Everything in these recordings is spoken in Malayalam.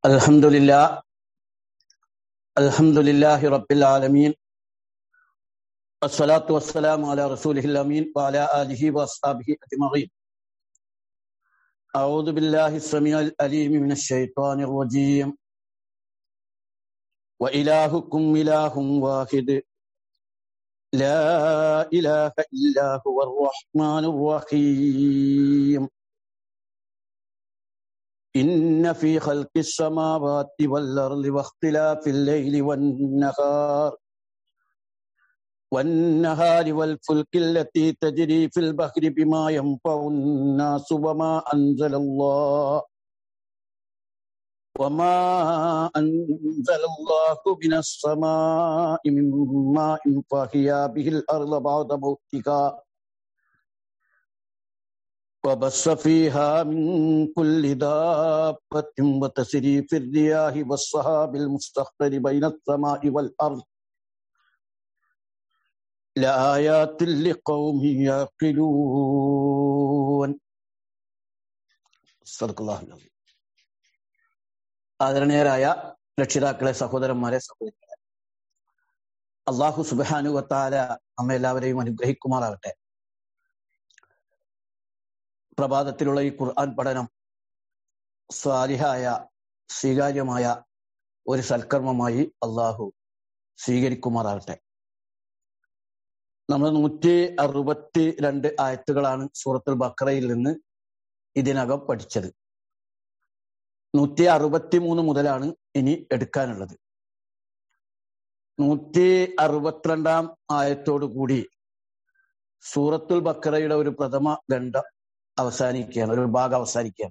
الحمد لله الحمد لله رب العالمين الصلاة والسلام على رسوله الأمين وعلى آله وأصحابه أجمعين أعوذ بالله السميع الأليم من الشيطان الرجيم وإلهكم إله واحد لا إله إلا هو الرحمن الرحيم إن في خلق السماوات والأرض واختلاف الليل والنهار والنهار والفلك التي تجري في البحر بما ينفع الناس وما أنزل الله وما أنزل الله من السماء من ماء فأحيا به الأرض بعد موتها وبث فيها من كل دابة وتسريف الرياح والسحاب المستخبر بين السماء والأرض لآيات لقوم يعقلون صدق الله العظيم ആദരണീയരായ രക്ഷിതാക്കളെ സഹോദരന്മാരെ സഹോദരികളെ അള്ളാഹു സുബാനു വത്താല നമ്മെ എല്ലാവരെയും അനുഗ്രഹിക്കുമാറാകട്ടെ പ്രഭാതത്തിലുള്ള ഈ ഖുർആൻ പഠനം സ്വാലിഹായ സ്വീകാര്യമായ ഒരു സൽക്കർമ്മമായി അള്ളാഹു സ്വീകരിക്കുമാറാകട്ടെ നമ്മൾ നൂറ്റി അറുപത്തി രണ്ട് ആയത്തുകളാണ് സൂറത്തുൽ ബക്രയിൽ നിന്ന് ഇതിനകം പഠിച്ചത് നൂറ്റി അറുപത്തി മൂന്ന് മുതലാണ് ഇനി എടുക്കാനുള്ളത് നൂറ്റി അറുപത്തിരണ്ടാം ആയത്തോടു കൂടി സൂറത്തുൽ ബക്കറയുടെ ഒരു പ്രഥമ ഖണ്ഡം അവസാനിക്കുകയാണ് ഒരു ഭാഗം അവസാനിക്കുകയാണ്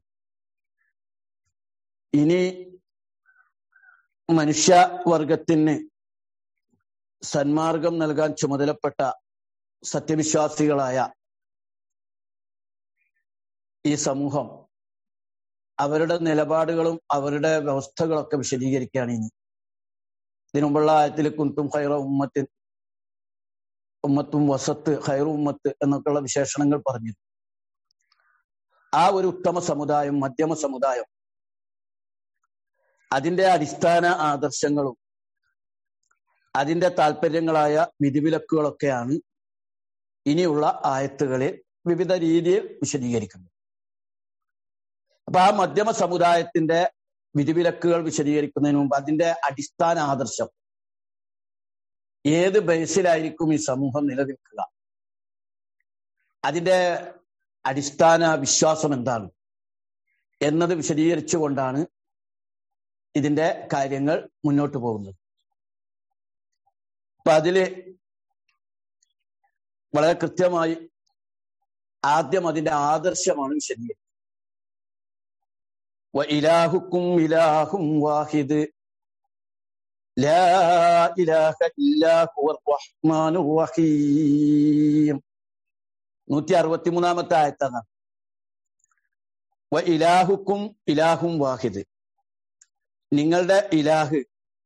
ഇനി മനുഷ്യവർഗത്തിന് സന്മാർഗം നൽകാൻ ചുമതലപ്പെട്ട സത്യവിശ്വാസികളായ ഈ സമൂഹം അവരുടെ നിലപാടുകളും അവരുടെ വ്യവസ്ഥകളൊക്കെ വിശദീകരിക്കുകയാണ് ഇനി ഇതിനുമുമ്പുള്ള ആയത്തിൽ കുന്തും ഹൈറ ഉമ്മത്തിൻ ഉമ്മത്തും വസത്ത് ഹൈറു ഉമ്മത്ത് എന്നൊക്കെയുള്ള വിശേഷണങ്ങൾ പറഞ്ഞു ആ ഒരു ഉത്തമ സമുദായം മധ്യമ സമുദായം അതിന്റെ അടിസ്ഥാന ആദർശങ്ങളും അതിന്റെ താല്പര്യങ്ങളായ വിധിവിലക്കുകളൊക്കെയാണ് ഇനിയുള്ള ആയത്തുകളിൽ വിവിധ രീതിയിൽ വിശദീകരിക്കുന്നത് അപ്പൊ ആ മധ്യമ സമുദായത്തിന്റെ വിധിവിലക്കുകൾ വിശദീകരിക്കുന്നതിന് മുമ്പ് അതിന്റെ അടിസ്ഥാന ആദർശം ഏത് ബേസിലായിരിക്കും ഈ സമൂഹം നിലനിൽക്കുക അതിന്റെ അടിസ്ഥാന വിശ്വാസം എന്താണ് എന്നത് വിശദീകരിച്ചുകൊണ്ടാണ് ഇതിന്റെ കാര്യങ്ങൾ മുന്നോട്ട് പോകുന്നത് അപ്പൊ അതില് വളരെ കൃത്യമായി ആദ്യം അതിന്റെ ആദർശമാണ് വിശദീകരിക്കുന്നത് وإلهكم إله واحد لا إله إلا هو الرحمن الرحيم നൂറ്റി അറുപത്തി മൂന്നാമത്തെ ആയത്താണ് വ ഇലാഹുക്കും ഇലാഹും വാഹിദ് നിങ്ങളുടെ ഇലാഹ്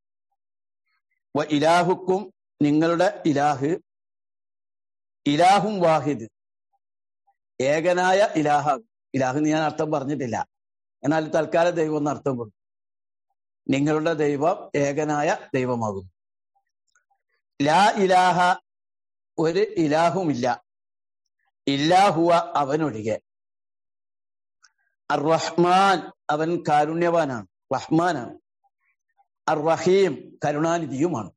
വ ഇലാഹുക്കും നിങ്ങളുടെ ഇലാഹ് ഇലാഹും വാഹിദ് ഏകനായ ഇലാഹാകും ഇലാഹ് ഞാൻ അർത്ഥം പറഞ്ഞിട്ടില്ല എന്നാൽ തൽക്കാല ദൈവം എന്ന് അർത്ഥം കൊടുക്കും നിങ്ങളുടെ ദൈവം ഏകനായ ദൈവമാകുന്നു ലാ ഇലാഹ ഒരു ഇലാഹുമില്ല ഇല്ലാഹുവ അവനൊഴികെ അർ റഹ്മാൻ അവൻ കാരുണ്യവാനാണ് റഹ്മാനാണ് അർ റഹീം കരുണാനിധിയുമാണ്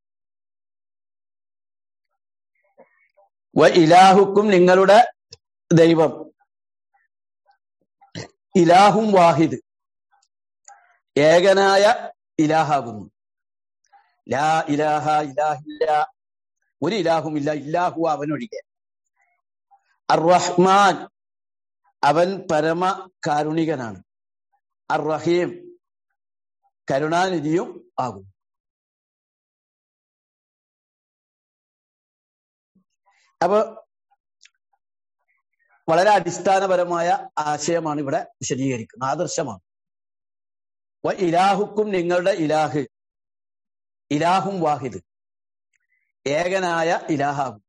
വ ഇലാഹുക്കും നിങ്ങളുടെ ദൈവം ഇലാഹും വാഹിദ് ഏകനായ ഇലാഹാകുന്നു ലാ ഇലാഹ ഇലാഹില്ല ഒരു ഇലാഹും ഇല്ല ഇല്ലാഹു അവനൊഴികെ അർ റഹ്മാൻ അവൻ പരമ കാരുണികനാണ് അർ റഹീം കരുണാനിധിയും ആകും അപ്പൊ വളരെ അടിസ്ഥാനപരമായ ആശയമാണ് ഇവിടെ വിശദീകരിക്കുന്നത് ആദർശമാണ് വ ഇലാഹുക്കും നിങ്ങളുടെ ഇലാഹ് ഇലാഹും വാഹിദ് ഏകനായ ഇലാഹാകും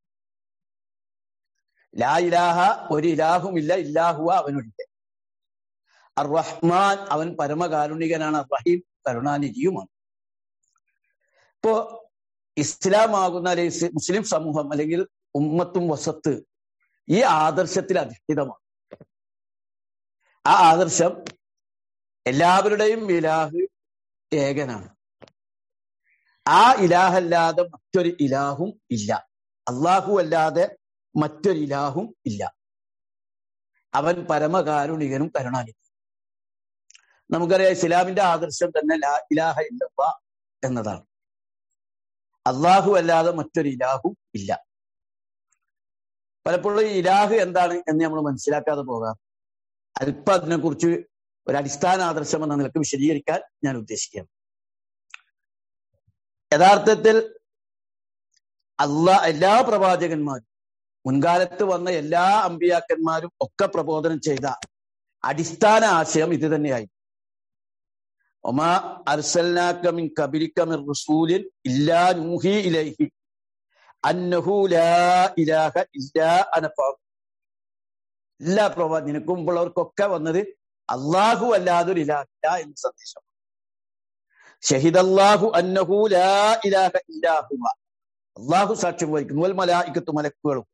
ലാ ഇലാഹ ഒരു ഇലാഹുമില്ല ഇല്ലാഹുവ അവനൊഴികെ അർ റഹ്മാൻ അവൻ പരമകാരുണികനാണ് അർ റഹീം കരുണാനിധിയുമാണ് ഇപ്പോ ഇസ്ലാമാകുന്ന അല്ലെങ്കിൽ മുസ്ലിം സമൂഹം അല്ലെങ്കിൽ ഉമ്മത്തും വസത്ത് ഈ ആദർശത്തിൽ അധിഷ്ഠിതമാണ് ആ ആദർശം എല്ലാവരുടെയും ഇലാഹ് ഏകനാണ് ആ ഇലാഹല്ലാതെ മറ്റൊരു ഇലാഹും ഇല്ല അള്ളാഹു അല്ലാതെ മറ്റൊരു ഇലാഹും ഇല്ല അവൻ പരമകാരുണികനും കരുണാനിധി നമുക്കറിയാം ഇസ്ലാമിന്റെ ആദർശം തന്നെ ലാ ഇലാഹ ഇല്ലവ എന്നതാണ് അള്ളാഹു അല്ലാതെ മറ്റൊരു ഇലാഹും ഇല്ല പലപ്പോഴും ഇലാഹ് എന്താണ് എന്ന് നമ്മൾ മനസ്സിലാക്കാതെ പോകാം അല്പം അതിനെക്കുറിച്ച് ഒരു അടിസ്ഥാന ആദർശം എന്ന നിലക്ക് വിശദീകരിക്കാൻ ഞാൻ ഉദ്ദേശിക്കുകയാണ് യഥാർത്ഥത്തിൽ അള്ളാ എല്ലാ പ്രവാചകന്മാരും മുൻകാലത്ത് വന്ന എല്ലാ അമ്പിയാക്കന്മാരും ഒക്കെ പ്രബോധനം ചെയ്ത അടിസ്ഥാന ആശയം ഇത് തന്നെയായി ഒമാ അർസൽനാക മിൻ കബിരിക മിർ റസൂലിൻ ഇല്ലാ നൂഹി ഇലൈഹി അന്നഹു ലാ ഇലാഹ ഇല്ലാ അന എല്ലാ പ്രവാ നിനക്ക് മുമ്പുള്ളവർക്കൊക്കെ വന്നത് അള്ളാഹു അല്ലാതൊരു ഇലാഹില്ല എന്ന സന്ദേശം ഷഹിദല്ലാഹു അന്നഹു ലാ ഇലാഹ ഇല്ലാഹുവ അള്ളാഹു സാക്ഷ്യം വഹിക്കുന്നു വൽ മലായിക്കത്തു മലക്കുകളും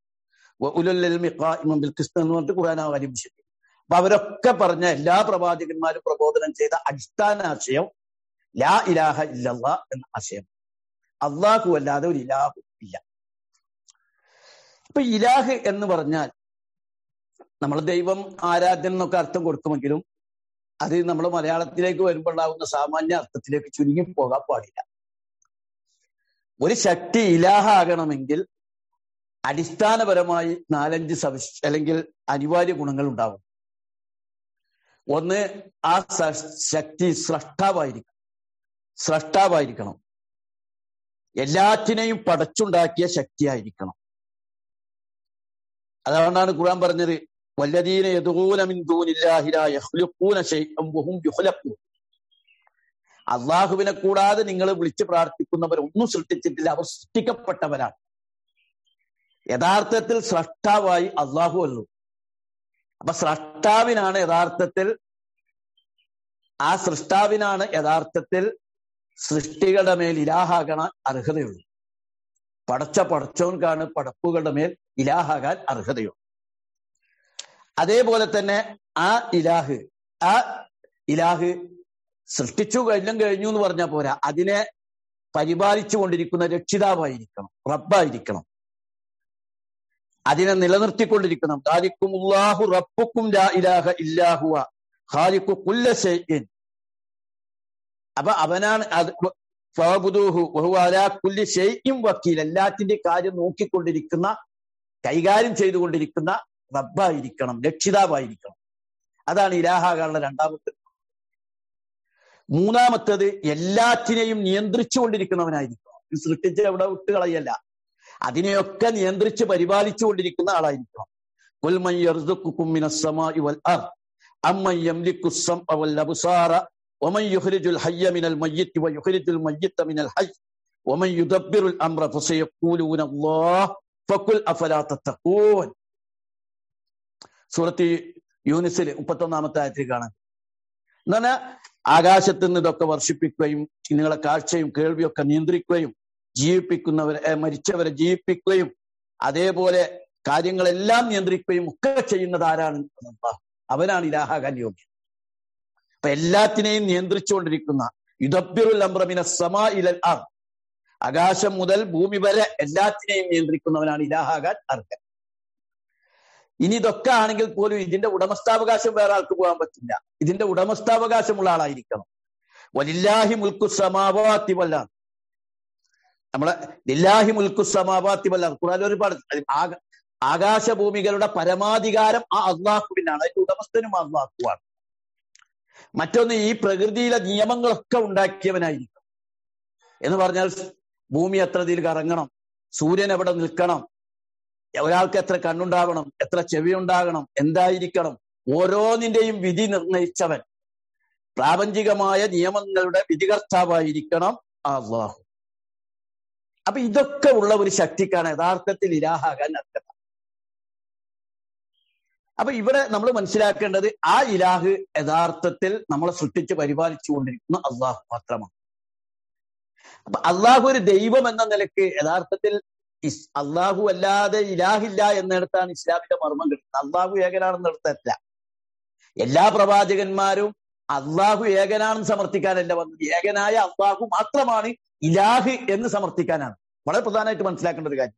എന്ന് പറഞ്ഞിട്ട് ഖുർആൻ ആലിമിച്ചത് അപ്പൊ അവരൊക്കെ പറഞ്ഞ എല്ലാ പ്രവാചകന്മാരും പ്രബോധനം ചെയ്ത അടിസ്ഥാന ആശയം ലാ ഇലാഹ ഇല്ലല്ലാ എന്ന ആശയം അള്ളാഹു അല്ലാതെ ഒരു ഇലാഹു ഇല്ല ഇപ്പൊ ഇലാഹ് എന്ന് പറഞ്ഞാൽ നമ്മൾ ദൈവം ആരാധന എന്നൊക്കെ അർത്ഥം കൊടുക്കുമെങ്കിലും അത് നമ്മൾ മലയാളത്തിലേക്ക് വരുമ്പോഴാവുന്ന സാമാന്യ അർത്ഥത്തിലേക്ക് ചുരുങ്ങി പോകാൻ പാടില്ല ഒരു ശക്തി ഇലാഹാകണമെങ്കിൽ അടിസ്ഥാനപരമായി നാലഞ്ച് സവിശ അല്ലെങ്കിൽ അനിവാര്യ ഗുണങ്ങൾ ഉണ്ടാവും ഒന്ന് ആ ശക്തി സ്രഷ്ടാവായിരിക്കണം സ്രഷ്ടാവായിരിക്കണം എല്ലാറ്റിനെയും പടച്ചുണ്ടാക്കിയ ശക്തിയായിരിക്കണം അതുകൊണ്ടാണ് ഖുർആൻ പറഞ്ഞത് വല്ലദീന യദൂന മിൻ ദൂനില്ലാഹി ലാ യഖ്ലുഖൂന ശൈഅൻ വഹും യുഖ്ലഖൂൻ അള്ളാഹുവിനെ കൂടാതെ നിങ്ങൾ വിളിച്ച് പ്രാർത്ഥിക്കുന്നവർ ഒന്നും സൃഷ്ടിച്ചിട്ടില്ല അവർ സൃഷ്ടിക്കപ്പെട്ടവരാണ് യഥാർത്ഥത്തിൽ സ്രഷ്ടാവായി അള്ളാഹു അല്ലു അപ്പൊ സ്രഷ്ടാവിനാണ് യഥാർത്ഥത്തിൽ ആ സൃഷ്ടാവിനാണ് യഥാർത്ഥത്തിൽ സൃഷ്ടികളുടെ മേൽ ഇലാഹാകാൻ അർഹതയുള്ളൂ പടച്ച പടച്ചോൻകാണ് പടപ്പുകളുടെ മേൽ ഇലാഹാകാൻ അർഹതയുള്ളൂ അതേപോലെ തന്നെ ആ ഇലാഹ് ആ ഇലാഹ് സൃഷ്ടിച്ചു കഴിഞ്ഞും കഴിഞ്ഞു എന്ന് പറഞ്ഞാൽ പോരാ അതിനെ പരിപാലിച്ചു കൊണ്ടിരിക്കുന്ന രക്ഷിതാവായിരിക്കണം റബ്ബായിരിക്കണം അതിനെ നിലനിർത്തിക്കൊണ്ടിരിക്കണം ദാലിക്കും ഉള്ളാഹു റബ്ബുക്കും ലാ ഇലാഹ ഇല്ലാഹുവ ഖാലിഖു കുല്ല ഷൈഇൻ അപ്പൊ അവനാണ് അത് ഫഅബ്ദൂഹു വഹുവ അലാ കുല്ലി ഷൈഇൻ വക്കീൽ എല്ലാത്തിന്റെ കാര്യം നോക്കിക്കൊണ്ടിരിക്കുന്ന കൈകാര്യം ചെയ്തുകൊണ്ടിരിക്കുന്ന റബ്ബായിരിക്കണം രക്ഷിതാവായിരിക്കണം അതാണ് ഇലാഹാകാനുള്ള രണ്ടാമത്തെ മൂന്നാമത്തത് എല്ലാറ്റിനെയും നിയന്ത്രിച്ചുകൊണ്ടിരിക്കുന്നവനായിരിക്കണം സൃഷ്ടിച്ച് എവിടെ വിട്ടുകളയല്ല അതിനെയൊക്കെ നിയന്ത്രിച്ച് പരിപാലിച്ചു കൊണ്ടിരിക്കുന്ന ആളായിരിക്കണം ومن يخرج الحي من الميت ويخرج الميت من الحي ومن يدبر الامر فسيقولون الله فقل افلا تتقون സൂറത്ത് യൂനിസിൽ മുപ്പത്തൊന്നാമത്തെ ആയത്തിൽ കാണാൻ എന്ന് പറഞ്ഞാൽ ആകാശത്ത് നിന്ന് ഇതൊക്കെ വർഷിപ്പിക്കുകയും നിങ്ങളെ കാഴ്ചയും കേൾവിയൊക്കെ നിയന്ത്രിക്കുകയും ജീവിപ്പിക്കുന്നവരെ മരിച്ചവരെ ജീവിപ്പിക്കുകയും അതേപോലെ കാര്യങ്ങളെല്ലാം നിയന്ത്രിക്കുകയും ഒക്കെ ചെയ്യുന്നത് ആരാണ് അവനാണ് ഇലാഹാകാൻ യോഗ്യം അപ്പൊ എല്ലാത്തിനെയും നിയന്ത്രിച്ചുകൊണ്ടിരിക്കുന്ന യുദ്ധബിറുൽ അമ്രമിന സമാ ഇലൽ ആർ ആകാശം മുതൽ ഭൂമി വരെ എല്ലാത്തിനെയും നിയന്ത്രിക്കുന്നവനാണ് ഇലാഹാകാൻ അർഹൻ ഇനി ഇതൊക്കെ ആണെങ്കിൽ പോലും ഇതിന്റെ ഉടമസ്ഥാവകാശം വേറെ ആൾക്ക് പോകാൻ പറ്റില്ല ഇതിന്റെ ഉടമസ്ഥാവകാശമുള്ള ആളായിരിക്കണം വലില്ലാഹി മുൽക്കു സമാവാത്തി വല്ല നമ്മളെ ലില്ലാഹി മുൽക്കു സമാവാത്തി വല്ല ഖുറാൻ ഒരുപാട് ആകാശഭൂമികളുടെ പരമാധികാരം ആ അള്ളാഹുവിനാണ് അതിന്റെ ഉടമസ്ഥനും അള്ളാഹുവാണ് മറ്റൊന്ന് ഈ പ്രകൃതിയിലെ നിയമങ്ങളൊക്കെ ഉണ്ടാക്കിയവനായിരിക്കും എന്ന് പറഞ്ഞാൽ ഭൂമി എത്ര ഇതിൽ കറങ്ങണം സൂര്യൻ എവിടെ നിൽക്കണം ഒരാൾക്ക് എത്ര കണ്ണുണ്ടാവണം എത്ര ചെവി ഉണ്ടാകണം എന്തായിരിക്കണം ഓരോന്നിന്റെയും വിധി നിർണയിച്ചവൻ പ്രാപഞ്ചികമായ നിയമങ്ങളുടെ വിധികർത്താവായിരിക്കണം അള്ളാഹു അപ്പൊ ഇതൊക്കെ ഉള്ള ഒരു ശക്തിക്കാണ് യഥാർത്ഥത്തിൽ ഇരാഹാകാൻ അർഹത അപ്പൊ ഇവിടെ നമ്മൾ മനസ്സിലാക്കേണ്ടത് ആ ഇലാഹ് യഥാർത്ഥത്തിൽ നമ്മളെ സൃഷ്ടിച്ച് പരിപാലിച്ചു കൊണ്ടിരിക്കുന്ന അള്ളാഹു മാത്രമാണ് അപ്പൊ അള്ളാഹു ഒരു ദൈവം എന്ന നിലക്ക് യഥാർത്ഥത്തിൽ ഇസ് അള്ളാഹു അല്ലാതെ ഇലാഹില്ല എന്നിടത്താണ് ഇസ്ലാമിന്റെ മർമ്മം കിട്ടുന്നത് അള്ളാഹു ഏകനാണെന്നിടത്തല്ല എല്ലാ പ്രവാചകന്മാരും അള്ളാഹു ഏകനാണെന്ന് സമർത്ഥിക്കാനല്ല വന്നത് ഏകനായ അള്ളാഹു മാത്രമാണ് ഇലാഹ് എന്ന് സമർത്ഥിക്കാനാണ് വളരെ പ്രധാനമായിട്ട് മനസ്സിലാക്കേണ്ട ഒരു കാര്യം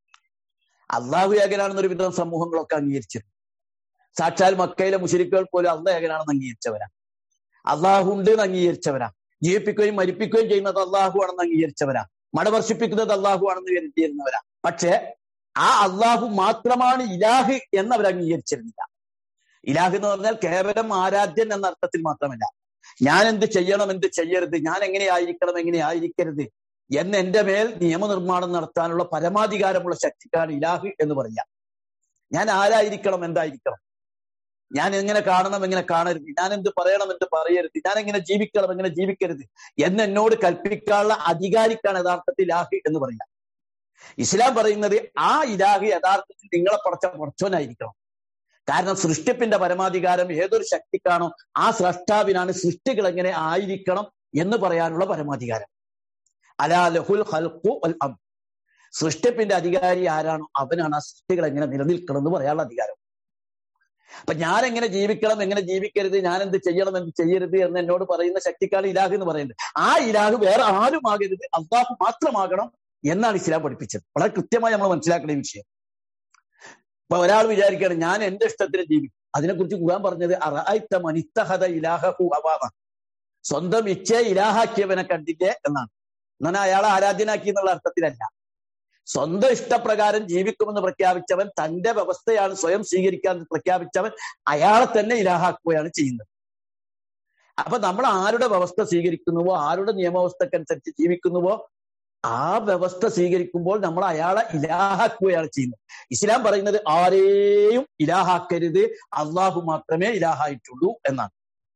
അള്ളാഹു ഏകനാണെന്ന് ഒരു വിധം സമൂഹങ്ങളൊക്കെ അംഗീകരിച്ചിരുന്നു സാക്ഷാൽ മക്കയിലെ മുഷരിക്കുകൾ പോലും അള്ള ഏകനാണെന്ന് അംഗീകരിച്ചവരാ അള്ളാഹു ഉണ്ട് എന്ന് അംഗീകരിച്ചവരാ ജീവിപ്പിക്കുകയും മരിപ്പിക്കുകയും ചെയ്യുന്നത് അള്ളാഹു ആണെന്ന് അംഗീകരിച്ചവരാ മഴ വർഷിപ്പിക്കുന്നത് അള്ളാഹു ആണെന്ന് കരുതിയിരുന്നവരാ പക്ഷെ ആ അള്ളാഹു മാത്രമാണ് ഇലാഹ് എന്ന് അവർ അംഗീകരിച്ചിരുന്നില്ല ഇലാഹ് എന്ന് പറഞ്ഞാൽ കേവലം ആരാധ്യൻ എന്ന അർത്ഥത്തിൽ മാത്രമല്ല ഞാൻ എന്ത് ചെയ്യണം എന്ത് ചെയ്യരുത് ഞാൻ എങ്ങനെ ആയിരിക്കണം എങ്ങനെ ആയിരിക്കരുത് എന്ന് എന്റെ മേൽ നിയമനിർമ്മാണം നടത്താനുള്ള പരമാധികാരമുള്ള ശക്തിക്കാണ് ഇലാഹ് എന്ന് പറയാം ഞാൻ ആരായിരിക്കണം എന്തായിരിക്കണം ഞാൻ എങ്ങനെ കാണണം എങ്ങനെ കാണരുത് ഞാൻ എന്ത് പറയണം എന്ത് പറയരുത് ഞാൻ എങ്ങനെ ജീവിക്കണം എങ്ങനെ ജീവിക്കരുത് എന്ന് എന്നോട് കൽപ്പിക്കാനുള്ള അധികാരിക്കാണ് യഥാർത്ഥത്തിൽ ഇലാഹ് എന്ന് പറയാം ഇസ്ലാം പറയുന്നത് ആ ഇലാഹ് യഥാർത്ഥത്തിൽ നിങ്ങളെ പടച്ച പടച്ചോനായിരിക്കണം കാരണം സൃഷ്ടിപ്പിന്റെ പരമാധികാരം ഏതൊരു ശക്തിക്കാണോ ആ സ്രഷ്ടാവിനാണ് സൃഷ്ടികൾ എങ്ങനെ ആയിരിക്കണം എന്ന് പറയാനുള്ള പരമാധികാരം അലാ ലഹുൽ ഹൽഖു അൽ അം സൃഷ്ടിപ്പിന്റെ അധികാരി ആരാണോ അവനാണ് ആ സൃഷ്ടികൾ എങ്ങനെ നിലനിൽക്കണം എന്ന് പറയാനുള്ള അധികാരം അപ്പൊ ഞാൻ എങ്ങനെ ജീവിക്കണം എങ്ങനെ ജീവിക്കരുത് ഞാൻ എന്ത് ചെയ്യണം എന്ത് ചെയ്യരുത് എന്ന് എന്നോട് പറയുന്ന ശക്തിക്കാണ് ഇലാഹ് എന്ന് പറയുന്നത് ആ ഇലാഹ് വേറെ ആരും ആകരുത് അള്ളാഹു മാത്രമാകണം എന്നാണ് ഇസ്ലാം പഠിപ്പിച്ചത് വളരെ കൃത്യമായി നമ്മൾ മനസ്സിലാക്കേണ്ട ഈ വിഷയം ഇപ്പൊ ഒരാൾ വിചാരിക്കുകയാണ് ഞാൻ എന്റെ ഇഷ്ടത്തിന് ജീവിക്കും അതിനെക്കുറിച്ച് ഖുർആൻ പറഞ്ഞത് അറഅയ്ത മനിത്തഹദ ഇലാഹഹു ഹവാവ സ്വന്തം ഇച്ഛയെ ഇലാഹാക്കിയവനെ കണ്ടില്ലേ എന്നാണ് എന്നാൽ അയാളെ ആരാധ്യനാക്കി എന്നുള്ള അർത്ഥത്തിലല്ല സ്വന്തം ഇഷ്ടപ്രകാരം ജീവിക്കുമെന്ന് പ്രഖ്യാപിച്ചവൻ തന്റെ വ്യവസ്ഥയാണ് സ്വയം സ്വീകരിക്കാൻ പ്രഖ്യാപിച്ചവൻ അയാളെ തന്നെ ഇലാഹാക്കുകയാണ് ചെയ്യുന്നത് അപ്പൊ നമ്മൾ ആരുടെ വ്യവസ്ഥ സ്വീകരിക്കുന്നുവോ ആരുടെ നിയമവ്യവസ്ഥക്കനുസരിച്ച് ജീവിക്കുന്നുവോ ആ വ്യവസ്ഥ സ്വീകരിക്കുമ്പോൾ നമ്മൾ അയാളെ ഇലാഹാക്കുകയാണ് ചെയ്യുന്നത് ഇസ്ലാം പറയുന്നത് ആരെയും ഇലാഹാക്കരുത് അള്ളാഹു മാത്രമേ ഇലാഹായിട്ടുള്ളൂ എന്നാണ്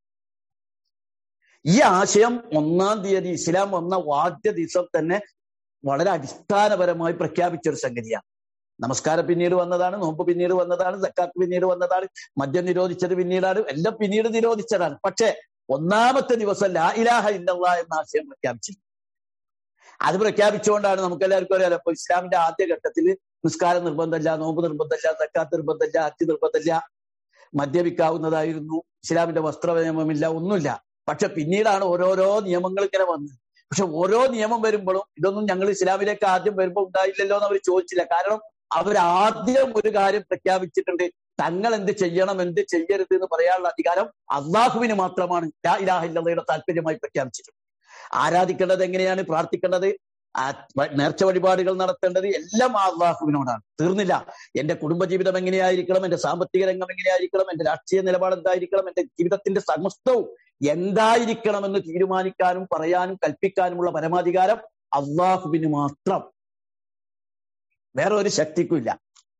ഈ ആശയം ഒന്നാം തീയതി ഇസ്ലാം വന്ന വാദ്യ ദിവസം തന്നെ വളരെ അടിസ്ഥാനപരമായി പ്രഖ്യാപിച്ച ഒരു സംഗതിയാണ് നമസ്കാരം പിന്നീട് വന്നതാണ് നോമ്പ് പിന്നീട് വന്നതാണ് സക്കാത്ത് പിന്നീട് വന്നതാണ് മദ്യം നിരോധിച്ചത് പിന്നീടാണ് എല്ലാം പിന്നീട് നിരോധിച്ചതാണ് പക്ഷേ ഒന്നാമത്തെ ദിവസം ലാ ഇലാഹ ഇല്ലല്ല എന്ന ആശയം പ്രഖ്യാപിച്ചു അത് പ്രഖ്യാപിച്ചുകൊണ്ടാണ് നമുക്ക് എല്ലാവർക്കും അറിയാലോ ഇപ്പൊ ഇസ്ലാമിന്റെ ആദ്യ ഘട്ടത്തിൽ നിസ്കാരം നിർബന്ധമില്ല നോമ്പ് നിർബന്ധമില്ല സക്കാത്ത് നിർബന്ധമില്ല അത്തി നിർബന്ധമില്ല മദ്യപിക്കാവുന്നതായിരുന്നു ഇസ്ലാമിന്റെ വസ്ത്ര നിയമമില്ല ഒന്നുമില്ല പക്ഷെ പിന്നീടാണ് ഓരോരോ നിയമങ്ങൾ ഇങ്ങനെ വന്നത് പക്ഷെ ഓരോ നിയമം വരുമ്പോഴും ഇതൊന്നും ഞങ്ങൾ ഇസ്ലാമിലേക്ക് ആദ്യം വരുമ്പോൾ ഉണ്ടായില്ലല്ലോ എന്ന് അവർ ചോദിച്ചില്ല കാരണം അവർ ആദ്യം ഒരു കാര്യം പ്രഖ്യാപിച്ചിട്ടുണ്ട് തങ്ങൾ എന്ത് ചെയ്യണം എന്ത് ചെയ്യരുത് എന്ന് പറയാനുള്ള അധികാരം അള്ളാഹുവിന് മാത്രമാണ് ലാ ഇലാഹ ഇല്ലയുടെ താല്പര്യമായി പ്രഖ്യാപിച്ചിട്ടുണ്ട് ആരാധിക്കേണ്ടത് എങ്ങനെയാണ് പ്രാർത്ഥിക്കേണ്ടത് നേർച്ച വഴിപാടുകൾ നടത്തേണ്ടത് എല്ലാം ആ അള്ളാഹുവിനോടാണ് തീർന്നില്ല എന്റെ കുടുംബജീവിതം എങ്ങനെയായിരിക്കണം എന്റെ സാമ്പത്തിക രംഗം എങ്ങനെയായിരിക്കണം എന്റെ രാഷ്ട്രീയ നിലപാട് എന്തായിരിക്കണം എന്റെ ജീവിതത്തിന്റെ സമസ്തവും എന്തായിരിക്കണമെന്ന് തീരുമാനിക്കാനും പറയാനും കൽപ്പിക്കാനുമുള്ള പരമാധികാരം അള്ളാഹുവിന് മാത്രം വേറെ ഒരു ശക്തിക്കും ഇല്ല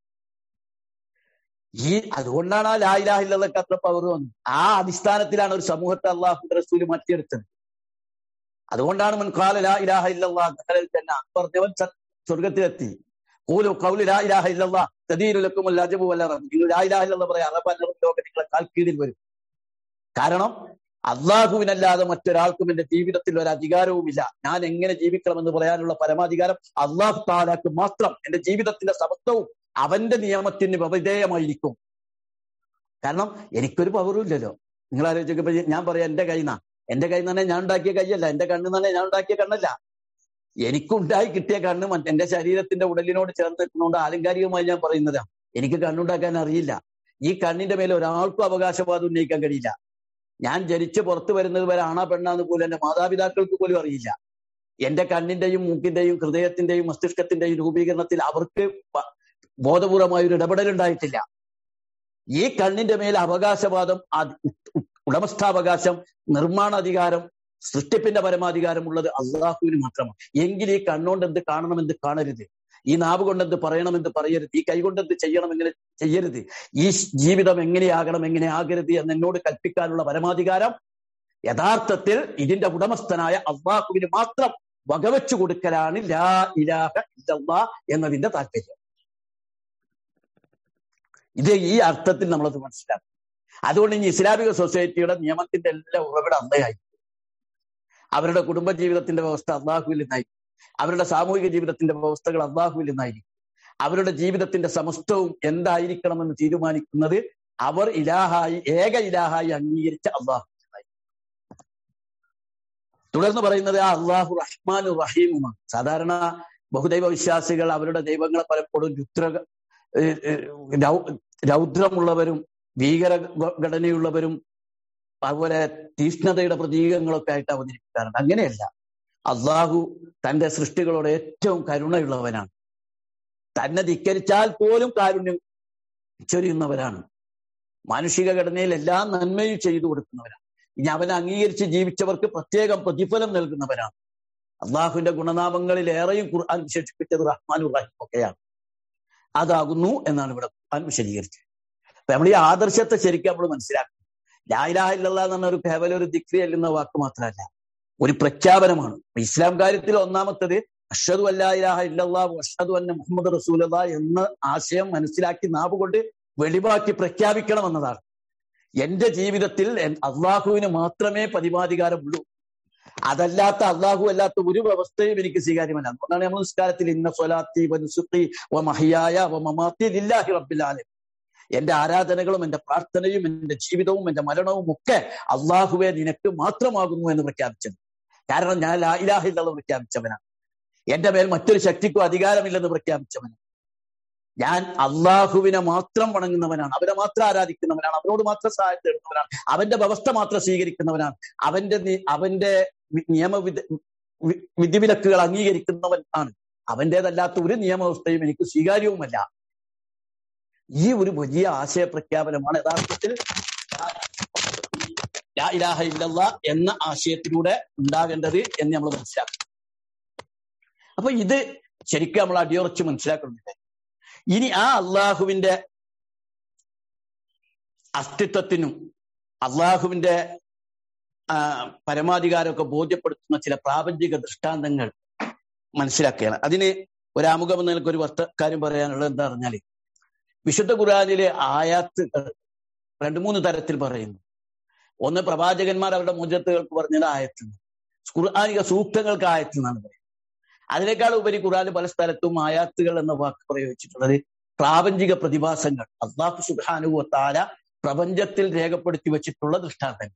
ഈ അതുകൊണ്ടാണ് ആ ലായിലാഹില്ലതൊക്കെ അത്ര പവർ വന്നത് ആ അടിസ്ഥാനത്തിലാണ് ഒരു സമൂഹത്തെ അള്ളാഹുന്റെ റസൂല് മാറ്റിയെടുത്തത് അതുകൊണ്ടാണ് മുൻകാല ലാ ഇലാഹ ഇല്ലല്ലാഹ് തന്നെ പറഞ്ഞവൻ സ്വർഗത്തിലെത്തി കൂലു കൗലു ലാ ഇലാഹ ഇല്ലല്ലാഹ് തദീരുലക്കും ലജബു വല്ല നിങ്ങൾ ലാ ഇലാഹ ഇല്ലല്ലാഹ് പറയാം അറബ് ലോകം നിങ്ങളെ കാൽ കീഴിൽ വരും കാരണം അള്ളാഹുവിനല്ലാതെ മറ്റൊരാൾക്കും എന്റെ ജീവിതത്തിൽ ഒരു അധികാരവുമില്ല ഞാൻ എങ്ങനെ ജീവിക്കണമെന്ന് പറയാനുള്ള പരമാധികാരം അള്ളാഹു താലാക്ക് മാത്രം എന്റെ ജീവിതത്തിന്റെ സമത്വവും അവന്റെ നിയമത്തിന് വിധേയമായിരിക്കും കാരണം എനിക്കൊരു പവറും ഇല്ലല്ലോ നിങ്ങൾ ആലോചിച്ചപ്പോ ഞാൻ പറയാം എന്റെ കൈന്നാ എന്റെ കൈ തന്നെ ഞാൻ ഉണ്ടാക്കിയ കൈയല്ല എന്റെ കണ്ണ് തന്നെ ഞാൻ ഉണ്ടാക്കിയ കണ്ണല്ല എനിക്കുണ്ടായി കിട്ടിയ കണ്ണ് എന്റെ ശരീരത്തിന്റെ ഉടലിനോട് ചേർന്ന് നിൽക്കുന്നതുകൊണ്ട് ആലങ്കാരികമായി ഞാൻ പറയുന്നതാ എനിക്ക് കണ്ണുണ്ടാക്കാൻ അറിയില്ല ഈ കണ്ണിന്റെ മേലെ ഒരാൾക്കും അവകാശവാദം ഉന്നയിക്കാൻ കഴിയില്ല ഞാൻ ജനിച്ച് പുറത്തു വരുന്നത് വരെ ആണാ പെണ്ണാന്ന് പോലും എന്റെ മാതാപിതാക്കൾക്ക് പോലും അറിയില്ല എന്റെ കണ്ണിന്റെയും മൂക്കിന്റെയും ഹൃദയത്തിന്റെയും മസ്തിഷ്കത്തിന്റെയും രൂപീകരണത്തിൽ അവർക്ക് ബോധപൂർവമായ ഒരു ഇടപെടലുണ്ടായിട്ടില്ല ഈ കണ്ണിന്റെ മേലെ അവകാശവാദം ഉടമസ്ഥാവകാശം നിർമ്മാണാധികാരം സൃഷ്ടിപ്പിന്റെ പരമാധികാരം ഉള്ളത് അള്ളാഹുവിന് മാത്രമാണ് എങ്കിൽ ഈ കണ്ണുകൊണ്ട് എന്ത് കാണണം എന്ത് കാണരുത് ഈ നാവ് കൊണ്ട് എന്ത് പറയണം എന്ത് പറയരുത് ഈ കൈ കൊണ്ട് എന്ത് ചെയ്യണം എങ്ങനെ ചെയ്യരുത് ഈ ജീവിതം എങ്ങനെയാകണം എങ്ങനെ ആകരുത് എന്ന് എന്നോട് കൽപ്പിക്കാനുള്ള പരമാധികാരം യഥാർത്ഥത്തിൽ ഇതിന്റെ ഉടമസ്ഥനായ അള്ളാഹുവിന് മാത്രം വകവെച്ചു കൊടുക്കലാണ് ലാ ഇലാഹ ഇല്ലല്ലാ എന്നതിന്റെ താല്പര്യം ഇത് ഈ അർത്ഥത്തിൽ നമ്മളത് മനസ്സിലാക്കും അതുകൊണ്ട് ഇനി ഇസ്ലാമിക സൊസൈറ്റിയുടെ നിയമത്തിന്റെ എല്ലാ ഉറവിടം അന്നയായി അവരുടെ കുടുംബ ജീവിതത്തിന്റെ വ്യവസ്ഥ അള്ളാഹുവിൽ നിന്നായിരിക്കും അവരുടെ സാമൂഹിക ജീവിതത്തിന്റെ വ്യവസ്ഥകൾ അള്ളാഹുവിൽ നിന്നായിരിക്കും അവരുടെ ജീവിതത്തിന്റെ സമസ്തവും എന്തായിരിക്കണമെന്ന് തീരുമാനിക്കുന്നത് അവർ ഇലാഹായി ഏക ഇലാഹായി അംഗീകരിച്ച അള്ളാഹു തുടർന്ന് പറയുന്നത് ആ അള്ളാഹു റഹ്മാനു റഹീമുമാണ് സാധാരണ ബഹുദൈവ വിശ്വാസികൾ അവരുടെ ദൈവങ്ങളെ പലപ്പോഴും രുദ്ര രൗദ്രമുള്ളവരും ഭീകര ഘടനയുള്ളവരും അതുപോലെ തീഷ്ണതയുടെ പ്രതീകങ്ങളൊക്കെ ആയിട്ട് അവതരിപ്പിക്കാറുണ്ട് അങ്ങനെയല്ല അള്ളാഹു തന്റെ സൃഷ്ടികളോട് ഏറ്റവും കരുണയുള്ളവനാണ് തന്നെ ധിക്കരിച്ചാൽ പോലും കാരുണ്യം ചൊരിയുന്നവരാണ് മാനുഷിക ഘടനയിൽ എല്ലാ നന്മയും ചെയ്തു കൊടുക്കുന്നവരാണ് ഇനി അവനെ അംഗീകരിച്ച് ജീവിച്ചവർക്ക് പ്രത്യേകം പ്രതിഫലം നൽകുന്നവരാണ് അള്ളാഹുവിന്റെ ഗുണനാമങ്ങളിൽ ഏറെയും ഖുർആൻ വിശേഷിപ്പിച്ചത് റഹ്മാൻ റഹീം ഒക്കെയാണ് അതാകുന്നു എന്നാണ് ഇവിടെ ഖുർആൻ വിശദീകരിച്ചത് അപ്പൊ നമ്മൾ ഈ ആദർശത്തെ ശരിക്കും നമ്മൾ മനസ്സിലാക്കണം ലായിലാഹ ഇല്ലല്ലാ എന്ന് പറഞ്ഞ ഒരു കേവലം ഒരു ദിക്രി അല്ലുന്ന വാക്ക് മാത്രമല്ല ഒരു പ്രഖ്യാപനമാണ് ഇസ്ലാം കാര്യത്തിൽ ഒന്നാമത്തത് അഷദു അല്ലാഹ ഇല്ലല്ലാ അഷദു അന്ന മുഹമ്മദ് റസൂലത എന്ന ആശയം മനസ്സിലാക്കി നാവ് കൊണ്ട് വെളിവാക്കി പ്രഖ്യാപിക്കണം എന്നതാണ് എന്റെ ജീവിതത്തിൽ അള്ളാഹുവിന് മാത്രമേ പതിമാധികാരമുള്ളൂ അതല്ലാത്ത അള്ളാഹു അല്ലാത്ത ഒരു വ്യവസ്ഥയും എനിക്ക് സ്വീകാര്യമല്ല അതുകൊണ്ടാണ് നമ്മൾ നിസ്കാരത്തിൽ ഇന്ന സ്വലാത്തി വനുസുഖി വ മഹിയായ വ മമാത്തി ലില്ലാഹി റബ്ബിലാലും എന്റെ ആരാധനകളും എന്റെ പ്രാർത്ഥനയും എന്റെ ജീവിതവും എന്റെ മരണവും ഒക്കെ അള്ളാഹുവെ നിനക്ക് മാത്രമാകുന്നു എന്ന് പ്രഖ്യാപിച്ചത് കാരണം ഞാൻ ലായിലാഹില്ലെന്ന് പ്രഖ്യാപിച്ചവനാണ് എന്റെ മേൽ മറ്റൊരു ശക്തിക്കും അധികാരമില്ലെന്ന് പ്രഖ്യാപിച്ചവനാണ് ഞാൻ അള്ളാഹുവിനെ മാത്രം വണങ്ങുന്നവനാണ് അവനെ മാത്രം ആരാധിക്കുന്നവനാണ് അവനോട് മാത്രം സഹായം തേടുന്നവനാണ് അവന്റെ വ്യവസ്ഥ മാത്രം സ്വീകരിക്കുന്നവനാണ് അവന്റെ അവന്റെ നിയമവിധ വിധിവിലക്കുകൾ അംഗീകരിക്കുന്നവൻ ആണ് അവന്റേതല്ലാത്ത ഒരു നിയമവ്യവസ്ഥയും എനിക്ക് സ്വീകാര്യവുമല്ല ഈ ഒരു വലിയ ആശയ പ്രഖ്യാപനമാണ് യഥാർത്ഥത്തിൽ ഇലാഹ ഇല്ലല്ല എന്ന ആശയത്തിലൂടെ ഉണ്ടാകേണ്ടത് എന്ന് നമ്മൾ മനസ്സിലാക്കും അപ്പൊ ഇത് ശരിക്കും നമ്മൾ അടിയുറച്ച് മനസ്സിലാക്കുന്നുണ്ട് ഇനി ആ അള്ളാഹുവിന്റെ അസ്തിത്വത്തിനും അള്ളാഹുവിന്റെ പരമാധികാരമൊക്കെ ബോധ്യപ്പെടുത്തുന്ന ചില പ്രാപഞ്ചിക ദൃഷ്ടാന്തങ്ങൾ മനസ്സിലാക്കുകയാണ് അതിന് ഒരു ആമുഖം എന്ന നിലക്ക് ഒരു വർത്ത കാര്യം പറയാനുള്ളത് എന്താ പറഞ്ഞാല് വിശുദ്ധ ഖുർആാനിലെ ആയാത്തുകൾ രണ്ടു മൂന്ന് തരത്തിൽ പറയുന്നു ഒന്ന് പ്രവാചകന്മാർ അവരുടെ മുജത്തുകൾക്ക് പറഞ്ഞത് ആയത്ത് ഖുർആാനിക സൂക്തങ്ങൾക്ക് ആയത്ത് എന്നാണ് പറയുന്നത് അതിനേക്കാൾ ഉപരി ഖുർആൻ പല സ്ഥലത്തും ആയാത്തുകൾ എന്ന വാക്ക് പ്രയോഗിച്ചിട്ടുള്ളത് പ്രാപഞ്ചിക പ്രതിഭാസങ്ങൾ അള്ളാഹു സുഖാനുവത്താല പ്രപഞ്ചത്തിൽ രേഖപ്പെടുത്തി വെച്ചിട്ടുള്ള ദൃഷ്ടാന്തങ്ങൾ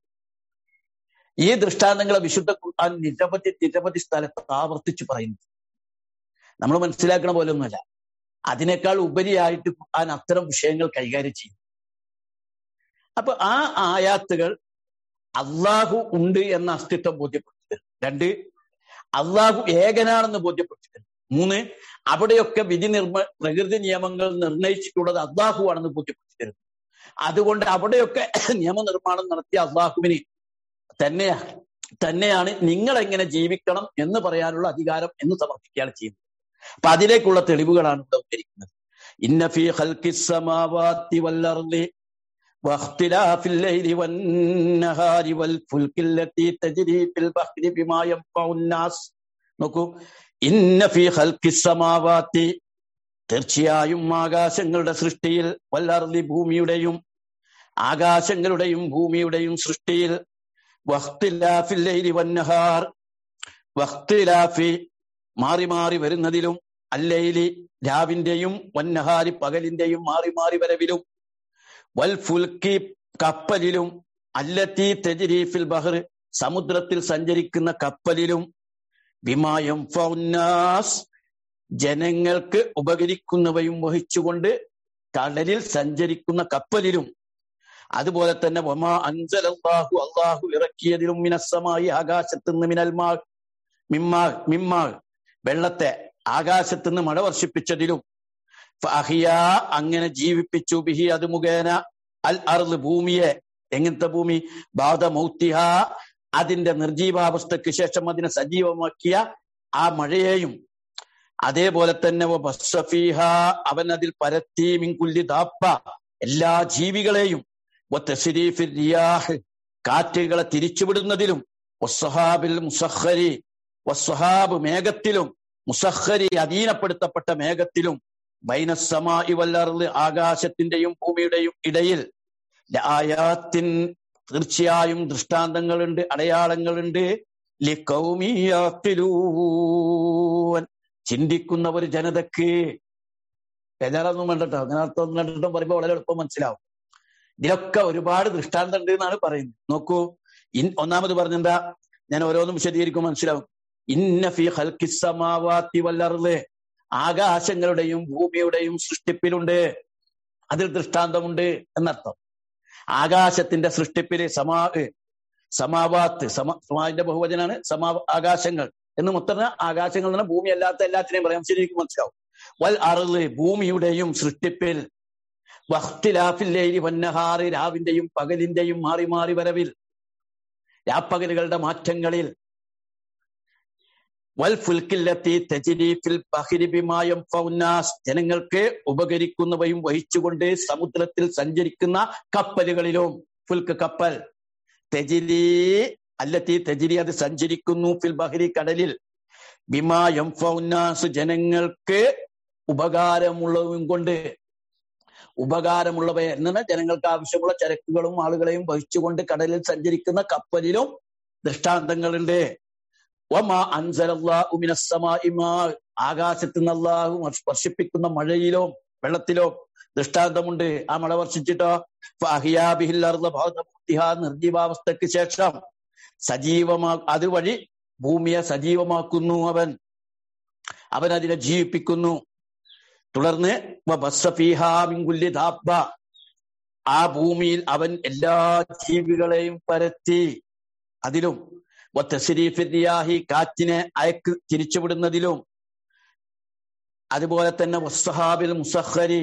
ഈ ദൃഷ്ടാന്തങ്ങളെ വിശുദ്ധ ഖുർആൻ നിരവധി നിരവധി സ്ഥലത്ത് ആവർത്തിച്ച് പറയുന്നു നമ്മൾ മനസ്സിലാക്കണ പോലെ ഒന്നുമല്ല അതിനേക്കാൾ ഉപരിയായിട്ട് ഖുർആൻ അത്തരം വിഷയങ്ങൾ കൈകാര്യം ചെയ്യും അപ്പൊ ആ ആയാത്തുകൾ അള്ളാഹു ഉണ്ട് എന്ന അസ്തിത്വം ബോധ്യപ്പെടുത്തി തരും രണ്ട് അള്ളാഹു ഏകനാണെന്ന് ബോധ്യപ്പെടുത്തി തരും മൂന്ന് അവിടെയൊക്കെ വിധി നിർമ്മ പ്രകൃതി നിയമങ്ങൾ നിർണയിച്ചിട്ടുള്ളത് അള്ളാഹു ആണെന്ന് ബോധ്യപ്പെടുത്തി തരും അതുകൊണ്ട് അവിടെയൊക്കെ നിയമനിർമ്മാണം നടത്തിയ അള്ളാഹുവിന് തന്നെയാ തന്നെയാണ് നിങ്ങൾ എങ്ങനെ ജീവിക്കണം എന്ന് പറയാനുള്ള അധികാരം എന്ന് സമർപ്പിക്കുകയാണ് ചെയ്യുന്നത് അപ്പൊ അതിലേക്കുള്ള തെളിവുകളാണ് ഇവിടെ ഉദ്ധരിക്കുന്നത് ഇന്നഫി ഹൽക്കിസമാവാത്തി വല്ലർലി واختلاف الليل والنهار والفلك التي تجري في البحر بما ينفع الناس നോക്കൂ ഇന്ന ഫി ഖൽഖി സമാവാത്തി തീർച്ചയായും ആകാശങ്ങളുടെ സൃഷ്ടിയിൽ വല്ലർലി ഭൂമിയുടെയും ആകാശങ്ങളുടെയും ഭൂമിയുടെയും സൃഷ്ടിയിൽ വഖ്തിലാഫിൽ ലൈലി വന്നഹാർ വഖ്തിലാഫി മാറി മാറി വരുന്നതിലും അല്ലൈലി രാവിന്റെയും വന്നഹാരി പകലിന്റെയും മാറി മാറി വരവിലും വൽ ഫുൽക്കി കപ്പലിലും അല്ലത്തി തെജിരീഫിൽ ബഹർ സമുദ്രത്തിൽ സഞ്ചരിക്കുന്ന കപ്പലിലും വിമായം ഫൗന്നാസ് ജനങ്ങൾക്ക് ഉപകരിക്കുന്നവയും വഹിച്ചുകൊണ്ട് കടലിൽ സഞ്ചരിക്കുന്ന കപ്പലിലും അതുപോലെ തന്നെ വമാ അൻസലല്ലാഹു അള്ളാഹു ഇറക്കിയതിലും മിനസ്സമായി ആകാശത്ത് നിന്ന് മിനൽമാ മിമ്മാ മിമ്മാ വെള്ളത്തെ ആകാശത്ത് നിന്ന് മഴ വർഷിപ്പിച്ചതിലും ഫഹിയ അങ്ങനെ ജീവിപ്പിച്ചു ബിഹി അത് മുഖേന അൽ അർദ് ഭൂമിയെ എങ്ങനത്തെ ഭൂമി ബാധമൗത്തിഹ അതിന്റെ നിർജീവാവസ്ഥയ്ക്ക് ശേഷം അതിനെ സജീവമാക്കിയ ആ മഴയെയും അതേപോലെ തന്നെ ബസ്സഫീഹ അവൻ അതിൽ പരത്തി മിൻകുല്ലി ദാപ്പ എല്ലാ ജീവികളെയും റിയാഹ് കാറ്റുകളെ തിരിച്ചുവിടുന്നതിലും വസ്സഹാബിൽ മുസഹരി വസ്സഹാബ് മേഘത്തിലും മുസഹരി അധീനപ്പെടുത്തപ്പെട്ട മേഘത്തിലും ബൈനസമായി വല്ലർന്ന് ആകാശത്തിന്റെയും ഭൂമിയുടെയും ഇടയിൽ ആയാത്തിൻ തീർച്ചയായും ദൃഷ്ടാന്തങ്ങളുണ്ട് അടയാളങ്ങളുണ്ട് ലിഖൗമിയാഖിലൂൻ. ചിന്തിക്കുന്ന ഒരു ജനതക്ക് ബേജാറൊന്നും വേണ്ടട്ടോ അങ്ങനെ അർത്ഥം കണ്ടിട്ടും പറയുമ്പോൾ വളരെ എളുപ്പം മനസ്സിലാവും ഇതിലൊക്കെ ഒരുപാട് ദൃഷ്ടാന്തം ഉണ്ട് എന്നാണ് പറയുന്നത് നോക്കൂ ഇൻ ഒന്നാമത് പറഞ്ഞെന്താ ഞാൻ ഓരോന്നും വിശദീകരിക്കും മനസ്സിലാവും ഇന്ന ഫി ഖൽഖിസ് സമാവാതി വൽ അർള് ആകാശങ്ങളുടെയും ഭൂമിയുടെയും സൃഷ്ടിപ്പിലുണ്ട് അതിൽ ദൃഷ്ടാന്തമുണ്ട് എന്നർത്ഥം ആകാശത്തിന്റെ സൃഷ്ടിപ്പില് സമാ സമാവാത്ത് സമ സമാവിന്റെ ബഹുവചനാണ് സമാ ആകാശങ്ങൾ എന്ന് മൊത്തം ആകാശങ്ങൾ എന്ന് പറഞ്ഞാൽ ഭൂമി അല്ലാത്ത എല്ലാത്തിനെയും പറയാം ശരിക്കും മനസ്സിലാവും വൽ അറുള് ഭൂമിയുടെയും സൃഷ്ടിപ്പിൽ വഖ്തിലാഫില്ലേരി വന്നഹാറ് രാവിന്റെയും പകലിന്റെയും മാറി മാറി വരവിൽ രാപ്പകലുകളുടെ മാറ്റങ്ങളിൽ വൽ ഫുൽക്കില്ലത്തി തജിരീഫിൽ ബഹിരി ബിമായം ഫൗനാസ് ജനങ്ങൾക്ക് ഉപകരിക്കുന്നവയും വഹിച്ചുകൊണ്ട് സമുദ്രത്തിൽ സഞ്ചരിക്കുന്ന കപ്പലുകളിലും ഫുൽക്ക് കപ്പൽ തെജിരി അല്ലത്തി തെജിരി അത് സഞ്ചരിക്കുന്നു ഫിൽ ബഹരി കടലിൽ ബിമായം ഫൗനാസ് ജനങ്ങൾക്ക് ഉപകാരമുള്ളതും കൊണ്ട് ഉപകാരമുള്ളവയെ എന്ന് പറഞ്ഞാൽ ജനങ്ങൾക്ക് ആവശ്യമുള്ള ചരക്കുകളും ആളുകളെയും വഹിച്ചുകൊണ്ട് കടലിൽ സഞ്ചരിക്കുന്ന കപ്പലിലും ദൃഷ്ടാന്തങ്ങളുണ്ട് ഒമാ അൻസലല്ലാഹു മിനസ്സമാഇ മാ ആകാശത്ത് നിന്ന് അള്ളാഹു വർഷിപ്പിക്കുന്ന മഴയിലും വെള്ളത്തിലും ദൃഷ്ടാന്തമുണ്ട് ആ മഴ വർഷിച്ചിട്ടോ ഫഅഹിയാ ബിഹിൽ അർള ബഅദ മൗതിഹാ നിർജീവാവസ്ഥയ്ക്ക് ശേഷം സജീവമാ അതുവഴി ഭൂമിയെ സജീവമാക്കുന്നു അവൻ അവൻ അതിനെ ജീവിപ്പിക്കുന്നു തുടർന്ന് വബസ്സ ഫീഹാ മിൻ കുല്ലി ദാബ്ബ ആ ഭൂമിയിൽ അവൻ എല്ലാ ജീവികളെയും പരത്തി അതിലും വത്തശ്രീഫിയാഹി കാറ്റിനെ അയക്ക് തിരിച്ചുവിടുന്നതിലും അതുപോലെ തന്നെ വസ്സഹാബിൽ മുസഹരി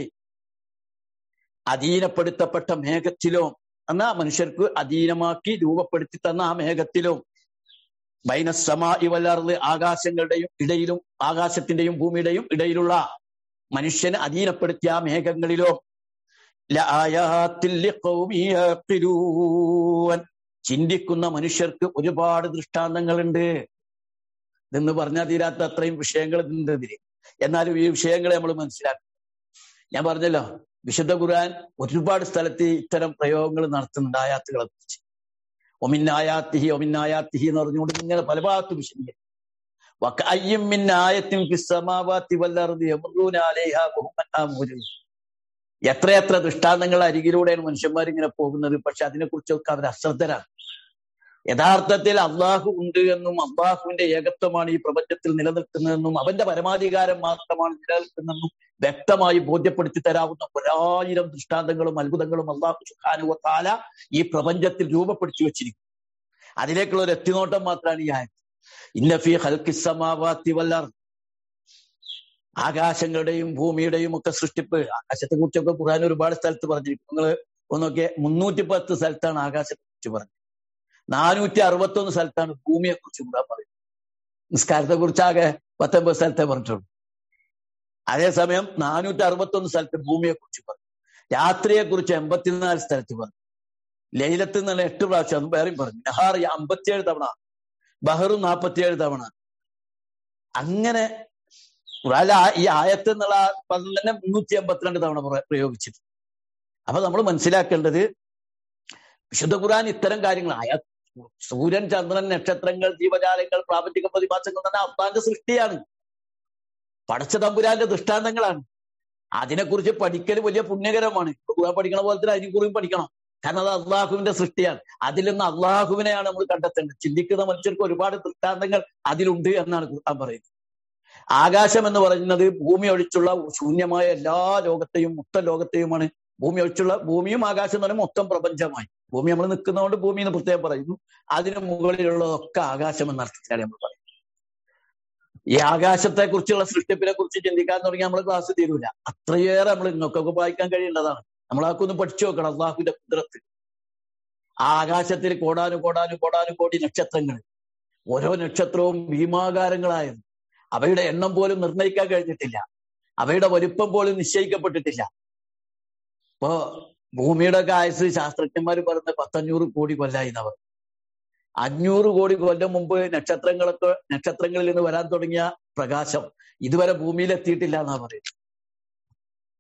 അധീനപ്പെടുത്തപ്പെട്ട മേഘത്തിലും എന്നാ മനുഷ്യർക്ക് അധീനമാക്കി രൂപപ്പെടുത്തി തന്ന ആ മേഘത്തിലും ബൈനസമാ ഇവലർന്ന് ആകാശങ്ങളുടെയും ഇടയിലും ആകാശത്തിന്റെയും ഭൂമിയുടെയും ഇടയിലുള്ള മനുഷ്യനെ അധീനപ്പെടുത്തിയ ആ മേഘങ്ങളിലും ലആയാത്തിൽ ലിഖൗമി യഖിലൂൻ. ചിന്തിക്കുന്ന മനുഷ്യർക്ക് ഒരുപാട് ദൃഷ്ടാന്തങ്ങളുണ്ട് എന്ന് പറഞ്ഞാൽ തീരാത്ത അത്രയും വിഷയങ്ങൾ ഉണ്ട് ഇതില് എന്നാലും ഈ വിഷയങ്ങളെ നമ്മൾ മനസ്സിലാക്കും ഞാൻ പറഞ്ഞല്ലോ വിശുദ്ധ ഖുർആൻ ഒരുപാട് സ്ഥലത്ത് ഇത്തരം പ്രയോഗങ്ങൾ നടത്തുന്നുണ്ട് ആയാത്തുകളെ കുറിച്ച് ഒമിന്നായാത്തിഹി ഒമിന്നായാത്തിഹി എന്ന് പറഞ്ഞുകൊണ്ട് ഇങ്ങനെ പല ഭാഗത്തും വിശദീകരിക്കും വക്കയ്യും മിൻ ആയത്തിൻ ഫിസ് സമാവാതി വൽ അർദി യമറൂന അലൈഹാ വഹും അൻഹാ മുഅ്രിദൂൻ. എത്രയെത്ര ദൃഷ്ടാന്തങ്ങൾ അരികിലൂടെയാണ് മനുഷ്യന്മാർ ഇങ്ങനെ പോകുന്നത് പക്ഷെ അതിനെക്കുറിച്ചൊക്കെ അവർ അശ്രദ്ധരാണ് യഥാർത്ഥത്തിൽ അള്ളാഹു ഉണ്ട് എന്നും അള്ളാഹുവിന്റെ ഏകത്വമാണ് ഈ പ്രപഞ്ചത്തിൽ നിലനിൽക്കുന്നതെന്നും അവന്റെ പരമാധികാരം മാത്രമാണ് നിലനിൽക്കുന്നതെന്നും വ്യക്തമായി ബോധ്യപ്പെടുത്തി തരാവുന്ന ഒരായിരം ദൃഷ്ടാന്തങ്ങളും അത്ഭുതങ്ങളും അള്ളാഹു സുഖാനുവത്താല ഈ പ്രപഞ്ചത്തിൽ രൂപപ്പെടുത്തി വെച്ചിരിക്കും അതിലേക്കുള്ള ഒരു എത്തിനോട്ടം മാത്രമാണ് ഈ ആയത് ഇന്നഫി ഹൽക്കിസമാവാത്തി വല്ലർ ആകാശങ്ങളുടെയും ഭൂമിയുടെയും ഒക്കെ സൃഷ്ടിപ്പ് ആകാശത്തെ കുറിച്ചൊക്കെ ഖുർആൻ ഒരുപാട് സ്ഥലത്ത് പറഞ്ഞിരിക്കും നിങ്ങൾ ഒന്നൊക്കെ മുന്നൂറ്റി പത്ത് സ്ഥലത്താണ് ആകാശത്തെ കുറിച്ച് പറഞ്ഞത് നാനൂറ്റി അറുപത്തി ഒന്ന് സ്ഥലത്താണ് ഭൂമിയെ കുറിച്ച് ഖുർആൻ പറയുന്നത് നിസ്കാരത്തെ കുറിച്ചാകെ പത്തൊമ്പത് സ്ഥലത്തെ പറഞ്ഞിട്ടുള്ളൂ അതേസമയം നാനൂറ്റി അറുപത്തി ഒന്ന് സ്ഥലത്ത് ഭൂമിയെ കുറിച്ച് പറഞ്ഞു രാത്രിയെ കുറിച്ച് എൺപത്തിനാല് സ്ഥലത്ത് പറഞ്ഞു ലൈലത്ത് എന്നുള്ള എട്ട് പ്രാവശ്യം അത് വേറെയും പറഞ്ഞു നഹാർ അമ്പത്തിയേഴ് തവണ ബഹറു നാൽപ്പത്തിയേഴ് തവണ അങ്ങനെ ഖുറാനിലെ ആ- ഈ ആയത്ത് എന്നുള്ള ആ പദം തന്നെ മുന്നൂറ്റി എൺപത്തിരണ്ട് തവണ പ്ര- പ്രയോഗിച്ചിട്ട് അപ്പൊ നമ്മൾ മനസ്സിലാക്കേണ്ടത് വിശുദ്ധ ഖുർആൻ ഇത്തരം കാര്യങ്ങൾ ആയ സൂര്യൻ ചന്ദ്രൻ നക്ഷത്രങ്ങൾ ജീവജാലങ്ങൾ പ്രാപഞ്ചിക പ്രതിഭാസങ്ങൾ തന്നെ അള്ളാന്റെ സൃഷ്ടിയാണ് പടച്ച തമ്പുരാന്റെ ദൃഷ്ടാന്തങ്ങളാണ് അതിനെക്കുറിച്ച് പഠിക്കൽ വലിയ പുണ്യകരമാണ് ഇപ്പൊ ഖുർആൻ പഠിക്കണ പോലെ തന്നെ അതിനെക്കുറിച്ചും പഠിക്കണം കാരണം അത് അള്ളാഹുവിന്റെ സൃഷ്ടിയാണ് അതിൽ നിന്ന് അള്ളാഹുവിനെയാണ് നമ്മൾ കണ്ടെത്തേണ്ടത് ചിന്തിക്കുന്ന മനുഷ്യർക്ക് ഒരുപാട് ദൃഷ്ടാന്തങ്ങൾ അതിലുണ്ട് എന്നാണ് ഖുർആൻ പറയുന്നത് ആകാശം എന്ന് പറയുന്നത് ഭൂമി ഒഴിച്ചുള്ള ശൂന്യമായ എല്ലാ ലോകത്തെയും മൊത്തം ലോകത്തെയുമാണ് ഭൂമി ഒഴിച്ചുള്ള ഭൂമിയും ആകാശം എന്ന് പറയുമ്പോൾ മൊത്തം പ്രപഞ്ചമായി ഭൂമി നമ്മൾ നിൽക്കുന്നതുകൊണ്ട് ഭൂമി എന്ന് പ്രത്യേകം പറയുന്നു അതിന് മുകളിലുള്ളതൊക്കെ ആകാശം എന്ന അർത്ഥത്തിലാണ് നമ്മൾ പറയുന്നത് ഈ ആകാശത്തെ കുറിച്ചുള്ള സൃഷ്ടിപ്പിനെ കുറിച്ച് ചിന്തിക്കാൻ തുടങ്ങി നമ്മൾ ക്ലാസ് തീരൂല അത്രയേറെ നമ്മൾ ഇങ്ങൊക്കെ വായിക്കാൻ കഴിയേണ്ടതാണ് നമ്മളൊക്കെ ഒന്ന് പഠിച്ചു നോക്കണം അള്ളാഹുവിന്റെ കുതിരത്ത് ആ ആകാശത്തിൽ കോടാനു കോടാനു കോടാനു കോടി നക്ഷത്രങ്ങൾ ഓരോ നക്ഷത്രവും ഭീമാകാരങ്ങളായത് അവയുടെ എണ്ണം പോലും നിർണ്ണയിക്കാൻ കഴിഞ്ഞിട്ടില്ല അവയുടെ വലുപ്പം പോലും നിശ്ചയിക്കപ്പെട്ടിട്ടില്ല ഇപ്പോ ഭൂമിയുടെ ഒക്കെ ആയുസ് ശാസ്ത്രജ്ഞന്മാർ പറയുന്നത് പത്തഞ്ഞൂറ് കോടി കൊല്ലായി എന്നവർ അഞ്ഞൂറ് കോടി കൊല്ലം മുമ്പ് നക്ഷത്രങ്ങളൊക്കെ നക്ഷത്രങ്ങളിൽ നിന്ന് വരാൻ തുടങ്ങിയ പ്രകാശം ഇതുവരെ ഭൂമിയിൽ എത്തിയിട്ടില്ല എന്നാ പറയുന്നത്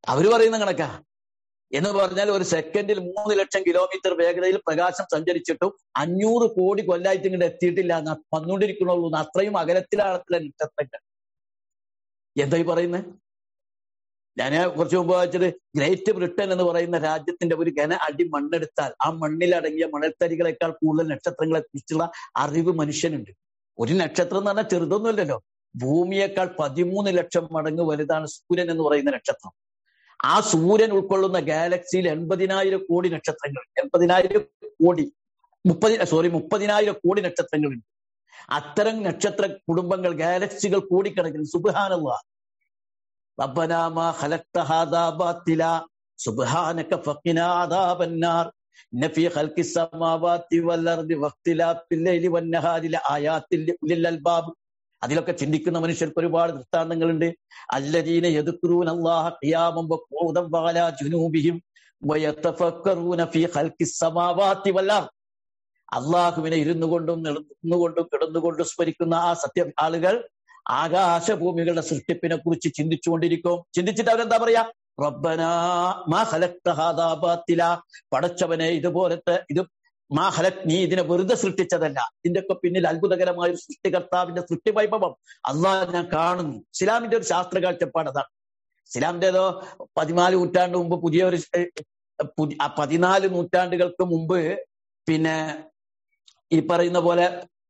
അവര് പറയുന്ന കണക്കാ എന്ന് പറഞ്ഞാൽ ഒരു സെക്കൻഡിൽ മൂന്ന് ലക്ഷം കിലോമീറ്റർ വേഗതയിൽ പ്രകാശം സഞ്ചരിച്ചിട്ടും അഞ്ഞൂറ് കോടി കൊല്ലായിട്ട് ഇങ്ങോട്ട് എത്തിയിട്ടില്ല എന്ന് വന്നുകൊണ്ടിരിക്കണുള്ളൂ എന്ന് അത്രയും അകലത്തിലാണ് നക്ഷത്രങ്ങൾ എന്താ ഈ പറയുന്നത് ഞാൻ കുറച്ച് മുമ്പ് വായിച്ചത് ഗ്രേറ്റ് ബ്രിട്ടൻ എന്ന് പറയുന്ന രാജ്യത്തിന്റെ ഒരു ഘന അടി മണ്ണെടുത്താൽ ആ മണ്ണിലടങ്ങിയ മണൽത്തരികളെക്കാൾ കൂടുതൽ നക്ഷത്രങ്ങളെ കുറിച്ചുള്ള അറിവ് മനുഷ്യനുണ്ട് ഒരു നക്ഷത്രം എന്ന് പറഞ്ഞാൽ ചെറുതൊന്നുമല്ലല്ലോ ഭൂമിയേക്കാൾ പതിമൂന്ന് ലക്ഷം മടങ്ങ് വലുതാണ് സൂര്യൻ എന്ന് പറയുന്ന നക്ഷത്രം ആ സൂര്യൻ ഉൾക്കൊള്ളുന്ന ഗാലക്സിയിൽ എൺപതിനായിരം കോടി നക്ഷത്രങ്ങൾ എൺപതിനായിരം കോടി മുപ്പതി സോറി മുപ്പതിനായിരം കോടി നക്ഷത്രങ്ങളുണ്ട് അത്തരം നക്ഷത്ര കുടുംബങ്ങൾ ഗാലക്സികൾ കൂടിക്കിടക്കുന്നു സുബാനുള്ള ربنا ما خلقت هذا باطلا سبحانك فقنا عذاب النار إن في خلق السماوات والأرض واختلاف الليل والنهار لآيات لأولي الألباب അതിലൊക്കെ ചിന്തിക്കുന്ന മനുഷ്യർക്ക് ഒരുപാട് ദൃഷ്ടാന്തങ്ങളുണ്ട് അല്ലദീന യദുക്കൂന അല്ലാഹ ഖിയാമൻ വഖൂദൻ വഅലാ ജുനൂബിഹിം വയതഫക്കറൂന ഫീ ഖൽഖി സമാവാതി വൽ അർദ് അള്ളാഹുവിനെ ഇരുന്നു കൊണ്ടും നിന്നുകൊണ്ടും കിടന്നുകൊണ്ടും സ്മരിക്കുന്ന ആ സത്യ ആളുകൾ ആകാശഭൂമികളുടെ സൃഷ്ടിപ്പിനെ കുറിച്ച് ചിന്തിച്ചുകൊണ്ടിരിക്കും ചിന്തിച്ചിട്ട് അവരെന്താ പറയാ റബ്ബനാ മാ ഹലക്തഹാദാബാത്തില പടച്ചവനെ ഇതുപോലത്തെ ഇത് മാ ഹലക് നീ ഇതിനെ വെറുതെ സൃഷ്ടിച്ചതല്ല ഇതിന്റെയൊക്കെ പിന്നിൽ അത്ഭുതകരമായ ഒരു സൃഷ്ടികർത്താവിന്റെ സൃഷ്ടി വൈഭവം അള്ളാഹ് ഞാൻ കാണുന്നു ഇസ്ലാമിന്റെ ഒരു ശാസ്ത്ര കാഴ്ചപ്പാട് അതാണ് ഇസ്ലാമിന്റേതോ പതിനാല് നൂറ്റാണ്ട് മുമ്പ് പുതിയ ഒരു പതിനാല് നൂറ്റാണ്ടുകൾക്ക് മുമ്പ് പിന്നെ ഈ പറയുന്ന പോലെ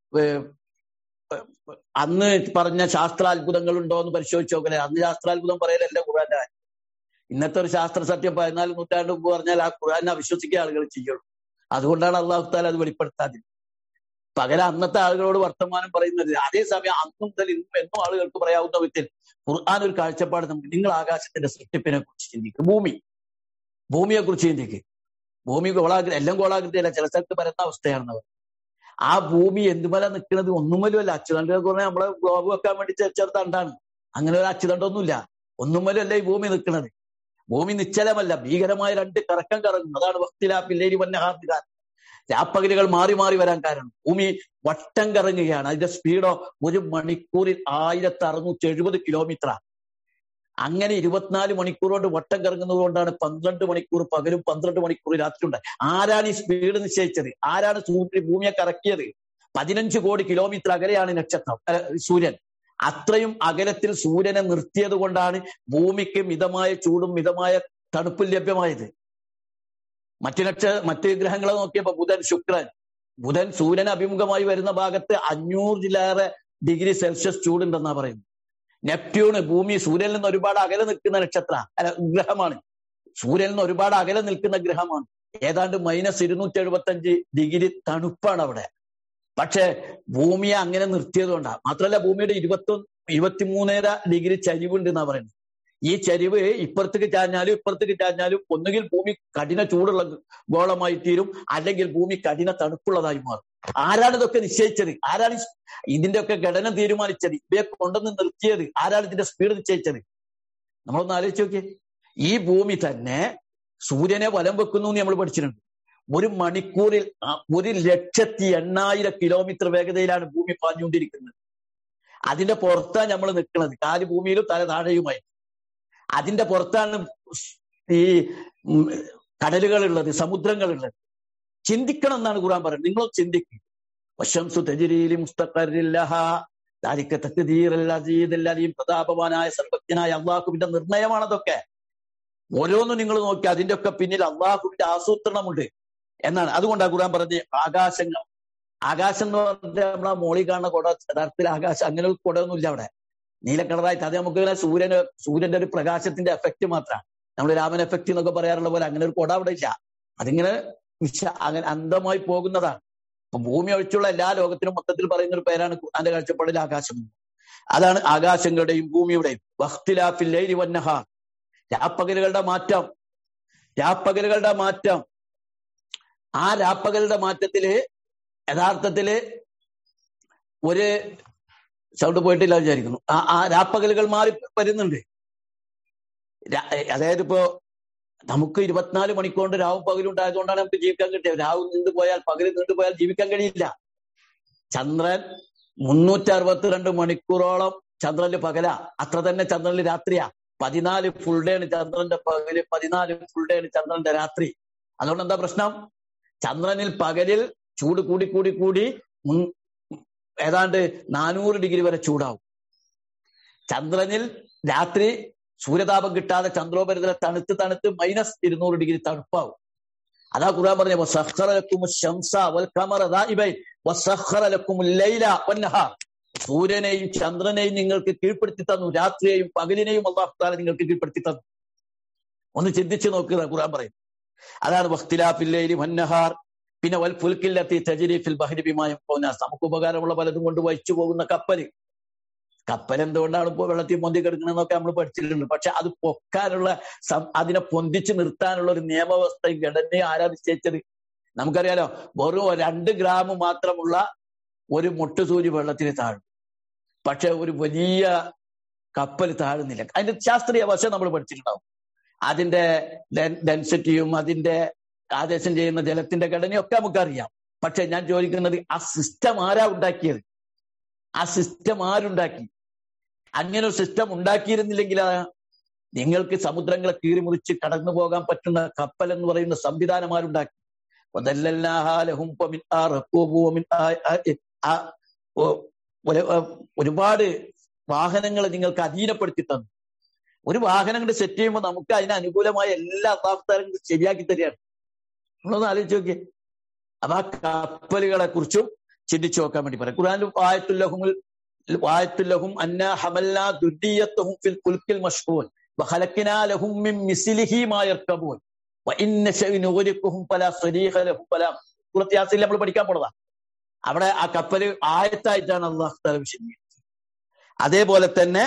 അന്ന് പറഞ്ഞ ശാസ്ത്രാത്ഭുതങ്ങൾ ഉണ്ടോ എന്ന് പരിശോധിച്ച് നോക്കലേ അന്ന് ശാസ്ത്രാത്ഭുതം പറയലല്ല ഖുറാന്റെ ഇന്നത്തെ ഒരു ശാസ്ത്ര സത്യം പതിനാല് നൂറ്റാണ്ട് മുമ്പ് പറഞ്ഞാൽ ആ ഖുറാനെ അവിശ്വസിക്കുക ആളുകൾ ചെയ്യുള്ളൂ അതുകൊണ്ടാണ് അള്ളാഹു താല അത് വെളിപ്പെടുത്താതെ പകല അന്നത്തെ ആളുകളോട് വർത്തമാനം പറയുന്നത് അതേസമയം അന്നും മുതൽ ഇന്നും എന്നും ആളുകൾക്ക് പറയാവുന്ന വിധത്തിൽ ഖുർആൻ ഒരു കാഴ്ചപ്പാട് നമുക്ക് നിങ്ങൾ ആകാശത്തിന്റെ സൃഷ്ടിപ്പിനെ കുറിച്ച് ചിന്തിക്കും ഭൂമി ഭൂമിയെ കുറിച്ച് ചിന്തിക്കും ഭൂമി ഗോളാകൃതി എല്ലാം ഗോളാകൃതിയല്ല ചില സ്ഥലത്ത് പരന്ന അവസ്ഥയാണെന്നവർ ആ ഭൂമി എന്തുമല നിൽക്കുന്നത് ഒന്നുമലുമല്ല അച്ചുതണ്ട് പറഞ്ഞാൽ നമ്മളെ ഗ്ലോബ് വെക്കാൻ വേണ്ടി ചേർത്തണ്ടാണ് അങ്ങനെ ഒരു അച്ചുതണ്ടൊന്നുമില്ല ഒന്നുമലല്ല ഈ ഭൂമി നിൽക്കുന്നത് ഭൂമി നിശ്ചലമല്ല ഭീകരമായ രണ്ട് കറക്കം കറങ്ങും അതാണ് വക്തിലാ പില്ലേരി വന്നഹാർദികാൻ രാപ്പകലുകൾ മാറി മാറി വരാൻ കാരണം ഭൂമി വട്ടം കറങ്ങുകയാണ് അതിന്റെ സ്പീഡോ ഒരു മണിക്കൂറിൽ ആയിരത്തി അറുന്നൂറ്റി എഴുപത് കിലോമീറ്ററാണ് അങ്ങനെ ഇരുപത്തിനാല് മണിക്കൂർ കൊണ്ട് വട്ടം കറങ്ങുന്നത് കൊണ്ടാണ് പന്ത്രണ്ട് മണിക്കൂർ പകലും പന്ത്രണ്ട് മണിക്കൂർ രാത്രി ഉണ്ടായി ആരാണ് ഈ സ്പീഡ് നിശ്ചയിച്ചത് ആരാണ് സൂര്യ ഭൂമിയെ കറക്കിയത് പതിനഞ്ച് കോടി കിലോമീറ്റർ അകലെയാണ് നക്ഷത്രം സൂര്യൻ അത്രയും അകലത്തിൽ സൂര്യനെ നിർത്തിയത് കൊണ്ടാണ് ഭൂമിക്ക് മിതമായ ചൂടും മിതമായ തണുപ്പും ലഭ്യമായത് മറ്റു നക്ഷ മറ്റ് ഗ്രഹങ്ങളെ നോക്കിയപ്പോ ബുധൻ ശുക്രൻ ബുധൻ സൂര്യന് അഭിമുഖമായി വരുന്ന ഭാഗത്ത് അഞ്ഞൂറിലേറെ ഡിഗ്രി സെൽഷ്യസ് ചൂടുണ്ടെന്നാ പറയുന്നത് നെപ്റ്റ്യൂണ് ഭൂമി സൂര്യനിൽ നിന്ന് ഒരുപാട് അകലെ നിൽക്കുന്ന നക്ഷത്ര അല്ല ഗ്രഹമാണ് സൂര്യനിൽ നിന്ന് ഒരുപാട് അകലെ നിൽക്കുന്ന ഗ്രഹമാണ് ഏതാണ്ട് മൈനസ് ഇരുന്നൂറ്റി എഴുപത്തി അഞ്ച് ഡിഗ്രി തണുപ്പാണ് അവിടെ പക്ഷെ ഭൂമിയെ അങ്ങനെ നിർത്തിയതുകൊണ്ടാണ് മാത്രമല്ല ഭൂമിയുടെ ഇരുപത്തി ഇരുപത്തിമൂന്നര ഡിഗ്രി ചരിവുണ്ട് എന്നാ പറയുന്നത് ഈ ചരിവ് ഇപ്പുറത്തേക്ക് ചാഞ്ഞാലും ഇപ്പുറത്തേക്ക് ചാഞ്ഞാലും ഒന്നുകിൽ ഭൂമി കഠിന ചൂടുള്ള ഗോളമായി തീരും അല്ലെങ്കിൽ ഭൂമി കഠിന തണുപ്പുള്ളതായി മാറും ആരാണ് ഇതൊക്കെ നിശ്ചയിച്ചത് ആരാണ് ഇതിന്റെ ഒക്കെ ഘടന തീരുമാനിച്ചത് ഇവയെ കൊണ്ടുവന്ന് നിർത്തിയത് ആരാണ് ഇതിന്റെ സ്പീഡ് നിശ്ചയിച്ചത് നമ്മളൊന്ന് ആലോചിച്ച് നോക്കിയേ ഈ ഭൂമി തന്നെ സൂര്യനെ വലം വെക്കുന്നു എന്ന് നമ്മൾ പഠിച്ചിട്ടുണ്ട് ഒരു മണിക്കൂറിൽ ഒരു ലക്ഷത്തി എണ്ണായിരം കിലോമീറ്റർ വേഗതയിലാണ് ഭൂമി പാഞ്ഞുകൊണ്ടിരിക്കുന്നത് അതിന്റെ പുറത്താണ് നമ്മൾ നിൽക്കുന്നത് കാല് ഭൂമിയിലും തല താഴെയുമായി അതിന്റെ പുറത്താണ് ഈ കടലുകളുള്ളത് സമുദ്രങ്ങളുള്ളത് ചിന്തിക്കണം എന്നാണ് ഖുർആൻ പറയുന്നത് നിങ്ങൾ ചിന്തിക്കും വശംസു തെജിരിയിലും മുസ്തഖറില്ലാഹീം പ്രതാപവാനായ സർവജ്ഞനായ അള്ളാഹുവിന്റെ നിർണയമാണ് അതൊക്കെ ഓരോന്നും നിങ്ങൾ നോക്കി അതിന്റെ ഒക്കെ പിന്നിൽ അള്ളാഹുവിന്റെ ആസൂത്രണമുണ്ട് എന്നാണ് അതുകൊണ്ടാണ് ഖുർആൻ പറഞ്ഞത് ആകാശങ്ങൾ ആകാശം എന്ന് പറഞ്ഞാൽ നമ്മളെ മോളി കാണുന്ന കുട യഥാർത്ഥത്തിൽ ആകാശം അങ്ങനെ ഒരു കുടയൊന്നുമില്ല അവിടെ നീലക്കളറായിട്ട് അത് നമുക്ക് ഇങ്ങനെ സൂര്യന് സൂര്യന്റെ ഒരു പ്രകാശത്തിന്റെ എഫക്റ്റ് മാത്രമാണ് നമ്മൾ രാമൻ എഫക്റ്റ് എന്നൊക്കെ പറയാറുള്ള പോലെ അങ്ങനെ ഒരു കുട അവിടെ ഇല്ല അതിങ്ങനെ വിശ അങ്ങനെ അന്ധമായി പോകുന്നതാണ് അപ്പൊ ഭൂമി ഒഴിച്ചുള്ള എല്ലാ ലോകത്തിനും മൊത്തത്തിൽ പറയുന്ന ഒരു പേരാണ് ഖുർആന്റെ കാഴ്ചപ്പാടിൽ ആകാശം അതാണ് ആകാശങ്ങളുടെയും ഭൂമിയുടെയും വഖ്തിലാഫിൽ വന്നഹാർ രാപ്പകലുകളുടെ മാറ്റം രാപ്പകലുകളുടെ മാറ്റം ആ രാപ്പകലുടെ മാറ്റത്തില് യഥാർത്ഥത്തില് ഒരു സൗണ്ട് പോയിട്ടില്ല വിചാരിക്കുന്നു ആ ആ രാപ്പകലുകൾ മാറി വരുന്നുണ്ട് അതായത് ഇപ്പോ നമുക്ക് ഇരുപത്തിനാല് മണിക്കൂർ രാവും പകലും ഉണ്ടായതുകൊണ്ടാണ് നമുക്ക് ജീവിക്കാൻ കിട്ടിയത് രാവും നീണ്ടു പോയാൽ പകൽ നീണ്ടു പോയാൽ ജീവിക്കാൻ കഴിയില്ല ചന്ദ്രൻ മുന്നൂറ്റി അറുപത്തിരണ്ട് മണിക്കൂറോളം ചന്ദ്രനിൽ പകല അത്ര തന്നെ ചന്ദ്രനിൽ രാത്രിയാ പതിനാല് ഫുൾ ഡേ ആണ് ചന്ദ്രന്റെ പകല് പതിനാല് ഫുൾ ഡേ ആണ് ചന്ദ്രന്റെ രാത്രി അതുകൊണ്ട് എന്താ പ്രശ്നം ചന്ദ്രനിൽ പകലിൽ ചൂട് കൂടി കൂടി കൂടി മുൻ- ഏതാണ്ട് നാനൂറ് ഡിഗ്രി വരെ ചൂടാവും ചന്ദ്രനിൽ രാത്രി സൂര്യതാപം കിട്ടാതെ ചന്ദ്രോപരിതല തണുത്ത് തണുത്ത് മൈനസ് ഇരുന്നൂറ് ഡിഗ്രി തണുപ്പാവും അതാ ഖുർആൻ പറഞ്ഞ വസഖറ ലക്കും ശംസ വൽ ഖമറ ദാഇബൈൻ വസഖറ ലക്കും ലൈല വന്നഹാർ സൂര്യനെയും ചന്ദ്രനെയും നിങ്ങൾക്ക് കീഴ്പ്പെടുത്തി തന്നു രാത്രിയെയും പകലിനെയും അള്ളാഹു താല നിങ്ങൾക്ക് കീഴ്പ്പെടുത്തി തന്നു ഒന്ന് ചിന്തിച്ചു നോക്കുക ഖുർആൻ പറയും അതാണ് വഖ്തിലാഫില്ലൈലി വന്നഹാർ പിന്നെ വൽ ഫുൽക്കില്ലത്തി തജരീഫിൽ ബഹരി ബിമായും പോനാസ് നമുക്ക് ഉപകാരമുള്ള പലതും കൊണ്ട് വഹിച്ചു പോകുന്ന കപ്പല് കപ്പൽ എന്തുകൊണ്ടാണ് ഇപ്പോൾ വെള്ളത്തിൽ പൊന്തി കിടക്കണമെന്നൊക്കെ നമ്മൾ പഠിച്ചിട്ടുണ്ട് പക്ഷെ അത് പൊക്കാനുള്ള സം- അതിനെ പൊന്തിച്ച് നിർത്താനുള്ള ഒരു നിയമവ്യവസ്ഥയും ഘടനയും ആരാ നിശ്ചയിച്ചത് നമുക്കറിയാലോ വെറും രണ്ട് ഗ്രാം മാത്രമുള്ള ഒരു മുട്ടുസൂചി വെള്ളത്തിൽ താഴും പക്ഷെ ഒരു വലിയ കപ്പൽ താഴുന്നില്ല അതിന്റെ ശാസ്ത്രീയ വശം നമ്മൾ പഠിച്ചിട്ടുണ്ടാവും അതിന്റെ ഡെൻസിറ്റിയും അതിന്റെ ആദേശം ചെയ്യുന്ന ജലത്തിന്റെ ഘടനയും ഒക്കെ നമുക്കറിയാം പക്ഷെ ഞാൻ ചോദിക്കുന്നത് ആ സിസ്റ്റം ആരാ ഉണ്ടാക്കിയത് ആ സിസ്റ്റം ആരുണ്ടാക്കി അങ്ങനെ ഒരു സിസ്റ്റം ഉണ്ടാക്കിയിരുന്നില്ലെങ്കിൽ ആ നിങ്ങൾക്ക് സമുദ്രങ്ങളെ കീറിമുറിച്ച് കടന്നു പോകാൻ പറ്റുന്ന കപ്പൽ എന്ന് പറയുന്ന സംവിധാനം ആരുണ്ടാക്കി വദല്ലൽനാഹാ ലഹും ഫമിൻഹാ റകൂബു വമിൻഹാ ആ ഒ- ഒരു- ഒരുപാട് വാഹനങ്ങൾ നിങ്ങൾക്ക് അധീനപ്പെടുത്തി തന്നു ഒരു വാഹനം കൊണ്ട് സെറ്റ് ചെയ്യുമ്പോൾ നമുക്ക് അതിന് അനുകൂലമായ എല്ലാ അള്ളാഹുത്താരും ശരിയാക്കി തരികയാണ് നമ്മളൊന്ന് ആലോചിച്ച് നോക്കിയേ അപ്പൊ ആ കപ്പലുകളെ കുറിച്ചും ചിന്തിച്ചു നോക്കാൻ വേണ്ടി പറയാം ഖുർആാനിൽ വായത്തുല്ലഹുമുൽ വായത്തുല്ലഹും അന്ന ഹമല്ലാ ദുർദിയത്തുഹും ഫിൽ കുൽക്കിൽ മഷ്ഹൂൻ വഖലഖനാ ലഹും മിൻ മിസ്ലിഹി മാ യർകബൂൻ വഇന്ന ശൈഇ നുഗ്രിഖുഹും ഫലാ സ്വരീഖ ലഹും ഫലാ സൂറത്ത് യാസീനിൽ നമ്മൾ പഠിക്കാൻ പോണതാ അവിടെ ആ കപ്പല് ആയത്തായിട്ടാണ് അള്ളാഹു തആല വിശദീകരിച്ചത് അതേപോലെ തന്നെ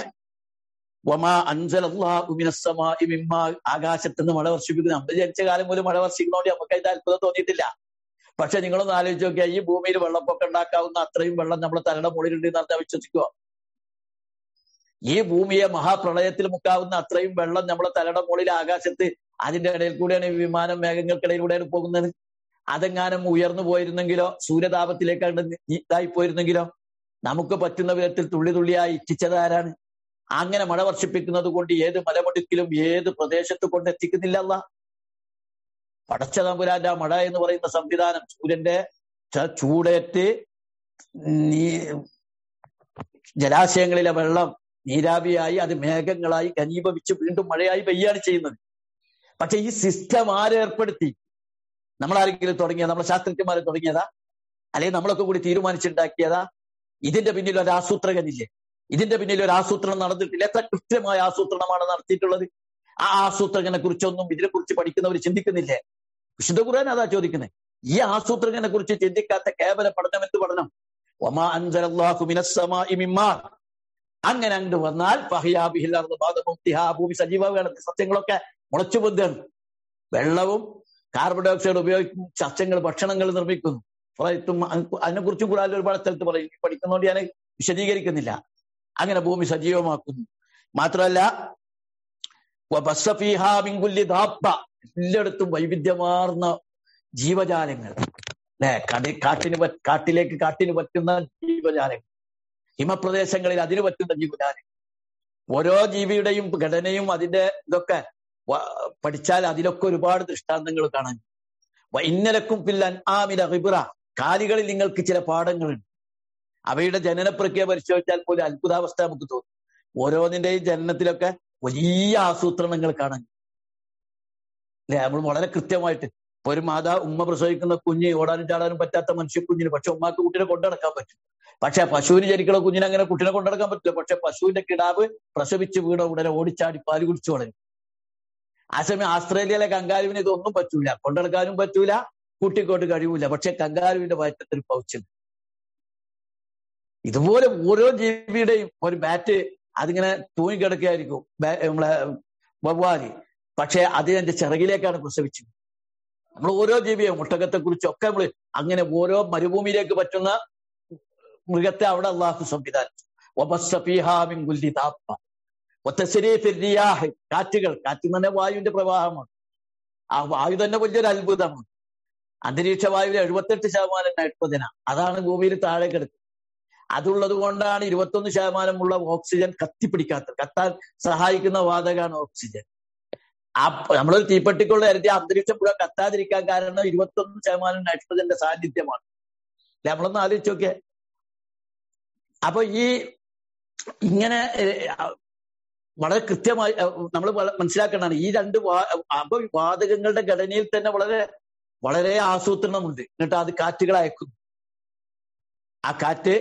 വമാ അൻസലല്ലാഹു മിനസ്സമാഇ മിമ്മാ ആകാശത്ത് നിന്ന് മഴ വർഷിപ്പിക്കുന്നു നമ്മൾ ജനിച്ച കാലം പോലും മഴ വർഷിക്കുന്നതുകൊണ്ട് നമുക്ക് അതിന്റെ അത്ഭുതം തോന്നിയിട്ടില്ല പക്ഷെ നിങ്ങളൊന്ന് ആലോചിച്ച് നോക്കിയാൽ ഈ ഭൂമിയിൽ വെള്ളപ്പൊക്കം ഉണ്ടാക്കാവുന്ന അത്രയും വെള്ളം നമ്മളെ തലയുടെ മുകളിലുണ്ട് എന്ന് പറഞ്ഞാൽ വിശ്വസിക്കുക ഈ ഭൂമിയെ മഹാപ്രളയത്തിൽ മുക്കാവുന്ന അത്രയും വെള്ളം നമ്മളെ തലയുടെ മുകളിൽ ആകാശത്ത് അതിന്റെ ഇടയിൽ കൂടെയാണ് ഈ വിമാനം മേഘങ്ങൾക്കിടയിലൂടെയാണ് പോകുന്നത് അതെങ്ങാനും ഉയർന്നു പോയിരുന്നെങ്കിലോ സൂര്യതാപത്തിലേക്ക് അങ്ങട് ഇതായി പോയിരുന്നെങ്കിലോ നമുക്ക് പറ്റുന്ന വിധത്തിൽ തുള്ളി തുള്ളിയായി ഇറ്റിച്ചത് ആരാണ് അങ്ങനെ മഴ വർഷിപ്പിക്കുന്നത് കൊണ്ട് ഏത് മലമുടുക്കിലും ഏത് പ്രദേശത്ത് കൊണ്ട് എത്തിക്കുന്നില്ല അല്ല പടച്ച തമ്പുരാന്റെ ആ മഴ എന്ന് പറയുന്ന സംവിധാനം സൂര്യന്റെ ച- ചൂടേറ്റ് നീ ജലാശയങ്ങളിലെ വെള്ളം നീരാവിയായി അത് മേഘങ്ങളായി ഘനീഭവിച്ച് വീണ്ടും മഴയായി പെയ്യാണ് ചെയ്യുന്നത് പക്ഷെ ഈ സിസ്റ്റം ആരേർപ്പെടുത്തി നമ്മളാരെങ്കിലും തുടങ്ങിയതാ നമ്മളെ ശാസ്ത്രജ്ഞന്മാരെ തുടങ്ങിയതാ അല്ലെങ്കിൽ നമ്മളൊക്കെ കൂടി തീരുമാനിച്ചുണ്ടാക്കിയതാ ഇതിന്റെ പിന്നിൽ ഒരു ആസൂത്രകനില്ലേ ഇതിന്റെ പിന്നിൽ ഒരു ആസൂത്രണം നടന്നിട്ടില്ല എത്ര കൃത്യമായ ആസൂത്രണമാണ് നടത്തിയിട്ടുള്ളത് ആ ആസൂത്രകനെ കുറിച്ചൊന്നും ഇതിനെ കുറിച്ച് പഠിക്കുന്നവർ ചിന്തിക്കുന്നില്ലേ വിശുദ്ധ ഖുർആൻ അതാ ചോദിക്കുന്നത് ഈ ആസൂത്രകനെ കുറിച്ച് ചിന്തിക്കാത്ത കേവല പഠനം എന്ത് പഠനം ഒമാ അൻസലല്ലാഹു മിനസ്സമാഇ മിമ്മാ അങ്ങനെ അങ്ങോട്ട് വന്നാൽ ഫഹിയാ ബിഹിൽ അർദ് ബഅദ മൗതിഹാ ഭൂമി സജീവമാണ് സസ്യങ്ങളൊക്കെ മുളച്ചു പൊന്താണ് വെള്ളവും കാർബൺ ഡൈ ഓക്സൈഡ് ഉപയോഗിക്കും സസ്യങ്ങൾ ഭക്ഷണങ്ങൾ നിർമ്മിക്കുന്നു പറയത്തും അതിനെ കുറിച്ചും കൂടാതെ ഒരുപാട് സ്ഥലത്ത് പറയും ഈ പഠിക്കുന്നതുകൊണ്ട് ഞാൻ വിശദീകരിക്കുന്നില്ല അങ്ങനെ ഭൂമി സജീവമാക്കുന്നു മാത്രമല്ല വബസ്സ ഫീഹാ മിൻ കുല്ലി ദാബ്ബ. എല്ലായിടത്തും വൈവിധ്യമാർന്ന ജീവജാലങ്ങൾ അല്ലെ കടി കാട്ടിന് പറ്റ- കാട്ടിലേക്ക് കാട്ടിന് പറ്റുന്ന ജീവജാലങ്ങൾ ഹിമപ്രദേശങ്ങളിൽ അതിന് പറ്റുന്ന ജീവജാലങ്ങൾ ഓരോ ജീവിയുടെയും ഘടനയും അതിന്റെ ഇതൊക്കെ വ- പഠിച്ചാൽ അതിലൊക്കെ ഒരുപാട് ദൃഷ്ടാന്തങ്ങൾ കാണാൻ വ ഇന്നലക്കും പില്ലൻ ആമില ഹിബ്ര കാലികളിൽ നിങ്ങൾക്ക് ചില പാഠങ്ങളുണ്ട് അവയുടെ ജനന പ്രക്രിയ പരിശോധിച്ചാൽ പോലും അത്ഭുതാവസ്ഥ നമുക്ക് തോന്നും ഓരോന്നിന്റെയും ജനനത്തിലൊക്കെ വലിയ ആസൂത്രണങ്ങൾ കാണാൻ അല്ലെ നമ്മൾ വളരെ കൃത്യമായിട്ട് ഇപ്പൊ ഒരു മാതാ ഉമ്മ പ്രസവിക്കുന്ന കുഞ്ഞ് ഓടാനും ചാടാനും പറ്റാത്ത മനുഷ്യ കുഞ്ഞിന് പക്ഷെ ഉമ്മാക്ക് കുട്ടിനെ കൊണ്ടുനടക്കാൻ പറ്റും പക്ഷെ പശുവിന് ജനിക്കുന്ന കുഞ്ഞിനെ അങ്ങനെ കുട്ടിനെ കൊണ്ടുനടക്കാൻ പറ്റില്ല പക്ഷെ പശുവിന്റെ കിടാവ് പ്രസവിച്ച് വീണ ഉടനെ ഓടിച്ചാടി പാല് കുടിച്ചു വളരും ആ സമയം ആസ്ട്രേലിയയിലെ കങ്കാരുവിന് ഇതൊന്നും പറ്റൂല കൊണ്ടെടുക്കാനും പറ്റൂല കുട്ടിക്കോട്ട് കഴിയൂല പക്ഷെ കങ്കാരുവിന്റെ വയറ്റത്തിൽ പൗച്ചുണ്ട് ഇതുപോലെ ഓരോ ജീവിയുടെയും ഒരു ബാറ്റ് അതിങ്ങനെ തൂങ്ങിക്കിടക്കുകയായിരിക്കും ബാ- നമ്മളെ വവ്വാല് പക്ഷെ അത് എന്റെ ചിറകിലേക്കാണ് പ്രസവിച്ചത് നമ്മൾ ഓരോ ജീവിയെ മുട്ടകത്തെ കുറിച്ചൊക്കെ നമ്മൾ അങ്ങനെ ഓരോ മരുഭൂമിയിലേക്ക് പറ്റുന്ന മൃഗത്തെ അവിടെ അള്ളാഹു സംവിധാനിച്ചു വബസ്സ ഫീഹാ മിൻ കുല്ലി ദാബ്ബ. വതസ്രീഫി റിയാഹ്. കാറ്റുകൾ കാറ്റ് തന്നെ വായുവിന്റെ പ്രവാഹമാണ് ആ വായു തന്നെ വലിയൊരു അത്ഭുതമാണ് അന്തരീക്ഷ വായുവിൽ എഴുപത്തെട്ട് ശതമാനം നൈട്രജന അതാണ് ഭൂമിയിൽ താഴെ കിടക്കുന്നത് അതുള്ളത് കൊണ്ടാണ് ഇരുപത്തൊന്ന് ശതമാനമുള്ള ഓക്സിജൻ കത്തിപ്പിടിക്കാത്തത് കത്താൻ സഹായിക്കുന്ന വാതകമാണ് ഓക്സിജൻ ആ നമ്മളൊരു തീപ്പെട്ടിക്കുള്ള കരുതി അന്തരീക്ഷം മുഴുവൻ കത്താതിരിക്കാൻ കാരണം ഇരുപത്തൊന്ന് ശതമാനം നൈട്രജന്റെ സാന്നിധ്യമാണ് അല്ലെ നമ്മളൊന്ന് ആലോചിച്ച് നോക്കിയേ അപ്പൊ ഈ ഇങ്ങനെ വളരെ കൃത്യമായി നമ്മൾ മനസ്സിലാക്കേണ്ടതാണ് ഈ രണ്ട് അപ്പൊ വാതകങ്ങളുടെ ഘടനയിൽ തന്നെ വളരെ വളരെ ആസൂത്രണമുണ്ട് എന്നിട്ട് അത് കാറ്റുകൾ അയക്കുന്നു ആ കാറ്റ്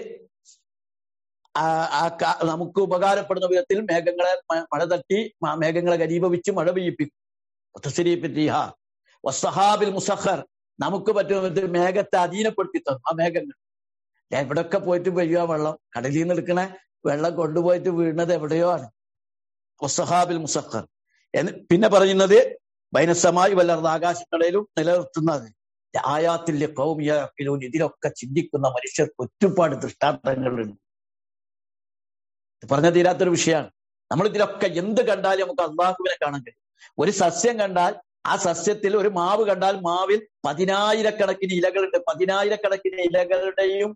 ആ നമുക്ക് ഉപകാരപ്പെടുന്ന വിധത്തിൽ മേഘങ്ങളെ മഴ തട്ടി മേഘങ്ങളെ ഘനീഭവിച്ച് മഴ പെയ്യിപ്പിക്കും വസ്സഹാബിൽ മുസഹർ നമുക്ക് പറ്റുന്ന വിധത്തിൽ മേഘത്തെ അധീനപ്പെടുത്തി തന്നു ആ മേഘങ്ങൾ എവിടൊക്കെ പോയിട്ട് പെയ്യുക വെള്ളം കടലിൽ നിന്ന് എടുക്കണ വെള്ളം കൊണ്ടുപോയിട്ട് വീഴുന്നത് എവിടെയോ ആണ് വസ്സഹാബിൽ മുസഹർ എന്ന് പിന്നെ പറയുന്നത് ബൈനസമായി വല്ലർന്ന ആകാശങ്ങളിലും നിലനിർത്തുന്നത് ആയാത്തിന്റെ കൗമിയാക്കിലും ഇതിലൊക്കെ ചിന്തിക്കുന്ന മനുഷ്യർക്ക് ഒരുപാട് ദൃഷ്ടാന്തങ്ങളുണ്ട് പറഞ്ഞ തീരാത്തൊരു വിഷയമാണ് നമ്മൾ ഇതിലൊക്കെ എന്ത് കണ്ടാലും നമുക്ക് അള്ളാഹുവിനെ കാണാൻ കഴിയും ഒരു സസ്യം കണ്ടാൽ ആ സസ്യത്തിൽ ഒരു മാവ് കണ്ടാൽ മാവിൽ പതിനായിരക്കണക്കിന് ഇലകളുണ്ട് പതിനായിരക്കണക്കിന് ഇലകളുടെയും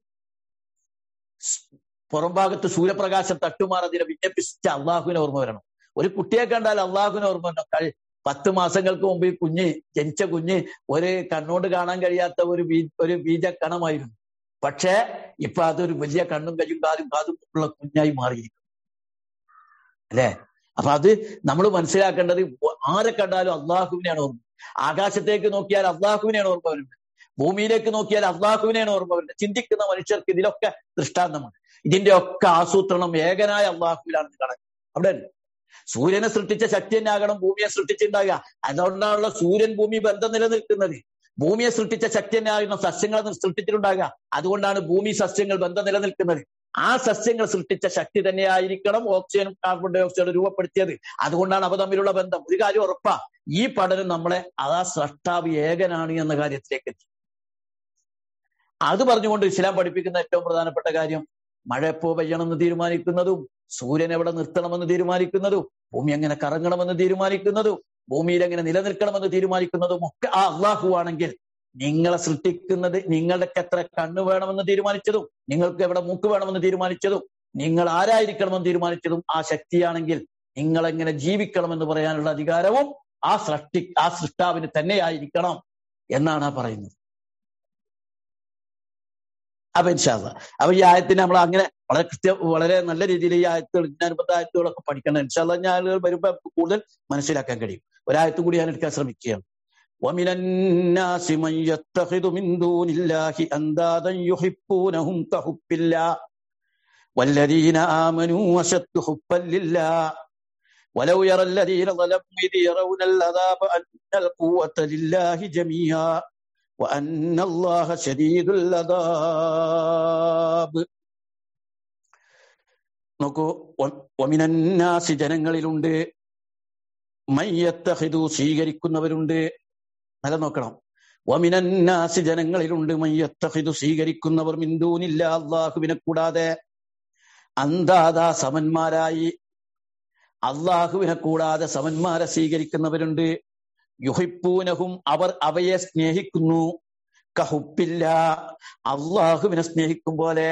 പുറംഭാഗത്ത് സൂര്യപ്രകാശം തട്ടുമാർ അതിനെ വിജ്ഞപ്പിച്ച അള്ളാഹുവിനെ ഓർമ്മ വരണം ഒരു കുട്ടിയെ കണ്ടാൽ അള്ളാഹുവിനെ ഓർമ്മ വരണം പത്ത് മാസങ്ങൾക്ക് മുമ്പ് ഈ കുഞ്ഞ് ജനിച്ച കുഞ്ഞ് ഒരു കണ്ണോണ്ട് കാണാൻ കഴിയാത്ത ഒരു ബീ ഒരു ബീജക്കണമായിരുന്നു പക്ഷേ ഇപ്പൊ അതൊരു വലിയ കണ്ണും കയ്യും കാലും കാതും ഉള്ള കുഞ്ഞായി മാറിയിരിക്കും അല്ലേ അപ്പൊ അത് നമ്മൾ മനസ്സിലാക്കേണ്ടത് ആരെ കണ്ടാലും അള്ളാഹുവിനെയാണ് ഓർമ്മ ആകാശത്തേക്ക് നോക്കിയാൽ അള്ളാഹുവിനെയാണ് ഓർമ്മ വരുന്നത് ഭൂമിയിലേക്ക് നോക്കിയാൽ അള്ളാഹുവിനെയാണ് ഓർമ്മ വരുന്നത് ചിന്തിക്കുന്ന മനുഷ്യർക്ക് ഇതിലൊക്കെ ദൃഷ്ടാന്തമാണ് ഇതിന്റെ ഒക്കെ ആസൂത്രണം ഏകനായ അള്ളാഹുവിലാണെന്ന് കാണാൻ അവിടെ സൂര്യനെ സൃഷ്ടിച്ച ശക്തി തന്നെ ആകണം ഭൂമിയെ സൃഷ്ടിച്ചിട്ടുണ്ടാകുക അതുകൊണ്ടാണല്ലോ സൂര്യൻ ഭൂമി ബന്ധം നിലനിൽക്കുന്നത് ഭൂമിയെ സൃഷ്ടിച്ച ശക്തി തന്നെ ആകുന്ന സസ്യങ്ങളെ സൃഷ്ടിച്ചിട്ടുണ്ടാകുക അതുകൊണ്ടാണ് ഭൂമി സസ്യങ്ങൾ ബന്ധം നിലനിൽക്കുന്നത് ആ സസ്യങ്ങൾ സൃഷ്ടിച്ച ശക്തി തന്നെയായിരിക്കണം ഓക്സിജനും കാർബൺ ഡൈ ഓക്സൈഡ് രൂപപ്പെടുത്തിയത് അതുകൊണ്ടാണ് അവ തമ്മിലുള്ള ബന്ധം ഒരു കാര്യം ഉറപ്പാ ഈ പഠനം നമ്മളെ അതാ സ്രഷ്ടാവ് ഏകനാണ് എന്ന കാര്യത്തിലേക്ക് എത്തി അത് പറഞ്ഞുകൊണ്ട് ഇസ്ലാം പഠിപ്പിക്കുന്ന ഏറ്റവും പ്രധാനപ്പെട്ട കാര്യം മഴ എപ്പോ പെയ്യണമെന്ന് തീരുമാനിക്കുന്നതും സൂര്യൻ എവിടെ നിർത്തണമെന്ന് തീരുമാനിക്കുന്നതും ഭൂമി എങ്ങനെ കറങ്ങണമെന്ന് തീരുമാനിക്കുന്നതും ഭൂമിയിൽ എങ്ങനെ നിലനിൽക്കണമെന്ന് തീരുമാനിക്കുന്നതും ഒക്കെ ആ അള്ളാഹു ആണെങ്കിൽ നിങ്ങളെ സൃഷ്ടിക്കുന്നത് നിങ്ങൾക്ക് എത്ര കണ്ണ് വേണമെന്ന് തീരുമാനിച്ചതും നിങ്ങൾക്ക് എവിടെ മൂക്ക് വേണമെന്ന് തീരുമാനിച്ചതും നിങ്ങൾ ആരായിരിക്കണമെന്ന് തീരുമാനിച്ചതും ആ ശക്തിയാണെങ്കിൽ നിങ്ങൾ എങ്ങനെ ജീവിക്കണമെന്ന് പറയാനുള്ള അധികാരവും ആ സൃഷ്ടി ആ സൃഷ്ടാവിന് തന്നെയായിരിക്കണം എന്നാണ് ആ പറയുന്നത് അപ്പൊ ഇൻഷാല്ല അപ്പൊ ഈ ആയത്തിന് നമ്മൾ അങ്ങനെ വളരെ കൃത്യം വളരെ നല്ല രീതിയിൽ ഈ ആയത്തുകൾ ജ്ഞാനബദ്ധ ആയത്തുകളൊക്കെ പഠിക്കണം ഇൻഷാല്ല ഞാൻ വരുമ്പോ കൂടുതൽ മനസ്സിലാക്കാൻ കഴിയും ഒരായത്തും കൂടി ഞാൻ എടുക്കാൻ ശ്രമിക്കുകയാണ് ومن الناس من يتخذ من دون الله أندادا يحبونهم كحب الله والذين آمنوا أشد حبا لله ولو يرى الذين ظلموا إذ يرون العذاب أن القوة لله جميعا وأن الله شديد العذاب നോക്കൂ ഒമിനന്നാസി ജനങ്ങളിലുണ്ട് മയ്യത്തഹിദു സ്വീകരിക്കുന്നവരുണ്ട് നല്ല നോക്കണം വമിനന്നാസി ജനങ്ങളിലുണ്ട് മയ്യത്തഹിദു സ്വീകരിക്കുന്നവർ മിന്തൂനില്ല അള്ളാഹുവിനെ കൂടാതെ അന്താതാ സമന്മാരായി അള്ളാഹുവിനെ കൂടാതെ സമന്മാരെ സ്വീകരിക്കുന്നവരുണ്ട് യുഹിപ്പൂനഹും അവർ അവയെ സ്നേഹിക്കുന്നു കഹുപ്പില്ല അള്ളാഹുവിനെ സ്നേഹിക്കും പോലെ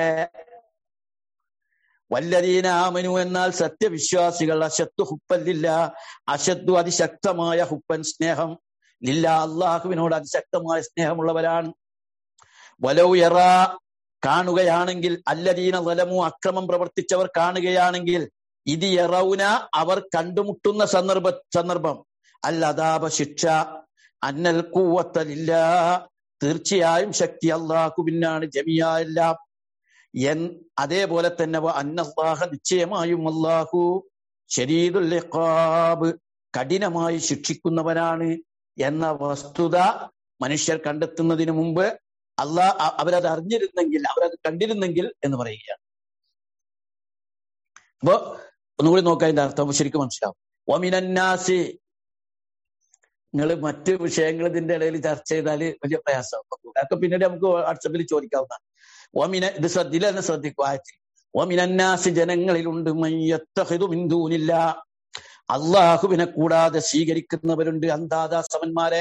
വല്ലതീന ആമനു എന്നാൽ സത്യവിശ്വാസികൾ അശത്തു ഹുപ്പല്ലില്ല അശത്തു അതിശക്തമായ ഹുപ്പൻ സ്നേഹം ലില്ല അള്ളാഹുവിനോട് അതിശക്തമായ സ്നേഹമുള്ളവരാണ് വലൗ എറ കാണുകയാണെങ്കിൽ അല്ലദീന വലമു അക്രമം പ്രവർത്തിച്ചവർ കാണുകയാണെങ്കിൽ ഇത് എറൗന അവർ കണ്ടുമുട്ടുന്ന സന്ദർഭ സന്ദർഭം അല്ലതാപ ശിക്ഷ അന്നൽ കൂവത്തലില്ല തീർച്ചയായും ശക്തി അള്ളാഹു പിന്നാണ് ജമിയ എല്ലാം എൻ അതേപോലെ തന്നെ അന്നല്ലാഹ നിശ്ചയമായും അള്ളാഹു ശരീദുൽ ഇഖാബ് കഠിനമായി ശിക്ഷിക്കുന്നവനാണ് എന്ന വസ്തുത മനുഷ്യർ കണ്ടെത്തുന്നതിന് മുമ്പ് അള്ളാഹ് അവരത് അറിഞ്ഞിരുന്നെങ്കിൽ അവരത് കണ്ടിരുന്നെങ്കിൽ എന്ന് പറയുകയാണ് അപ്പോ ഒന്നുകൂടി നോക്കാം അതിന്റെ അർത്ഥം ശരിക്കും മനസ്സിലാവും ഒമിനന്നാസി നിങ്ങൾ മറ്റ് വിഷയങ്ങൾ ഇതിന്റെ ഇടയിൽ ചർച്ച ചെയ്താൽ വലിയ പ്രയാസമാകും അതൊക്കെ പിന്നീട് നമുക്ക് വാട്സപ്പിൽ ചോദിക്കാവുന്ന ഓമിന ഇത് ശ്രദ്ധില്ല എന്ന് ശ്രദ്ധിക്കും ആയത്തിൽ ഓമിനന്നാസി ജനങ്ങളിലുണ്ട് മയ്യത്തഹിതു മിന്തൂനില്ല അള്ളാഹുവിനെ കൂടാതെ സ്വീകരിക്കുന്നവരുണ്ട് അന്താദാസവന്മാരെ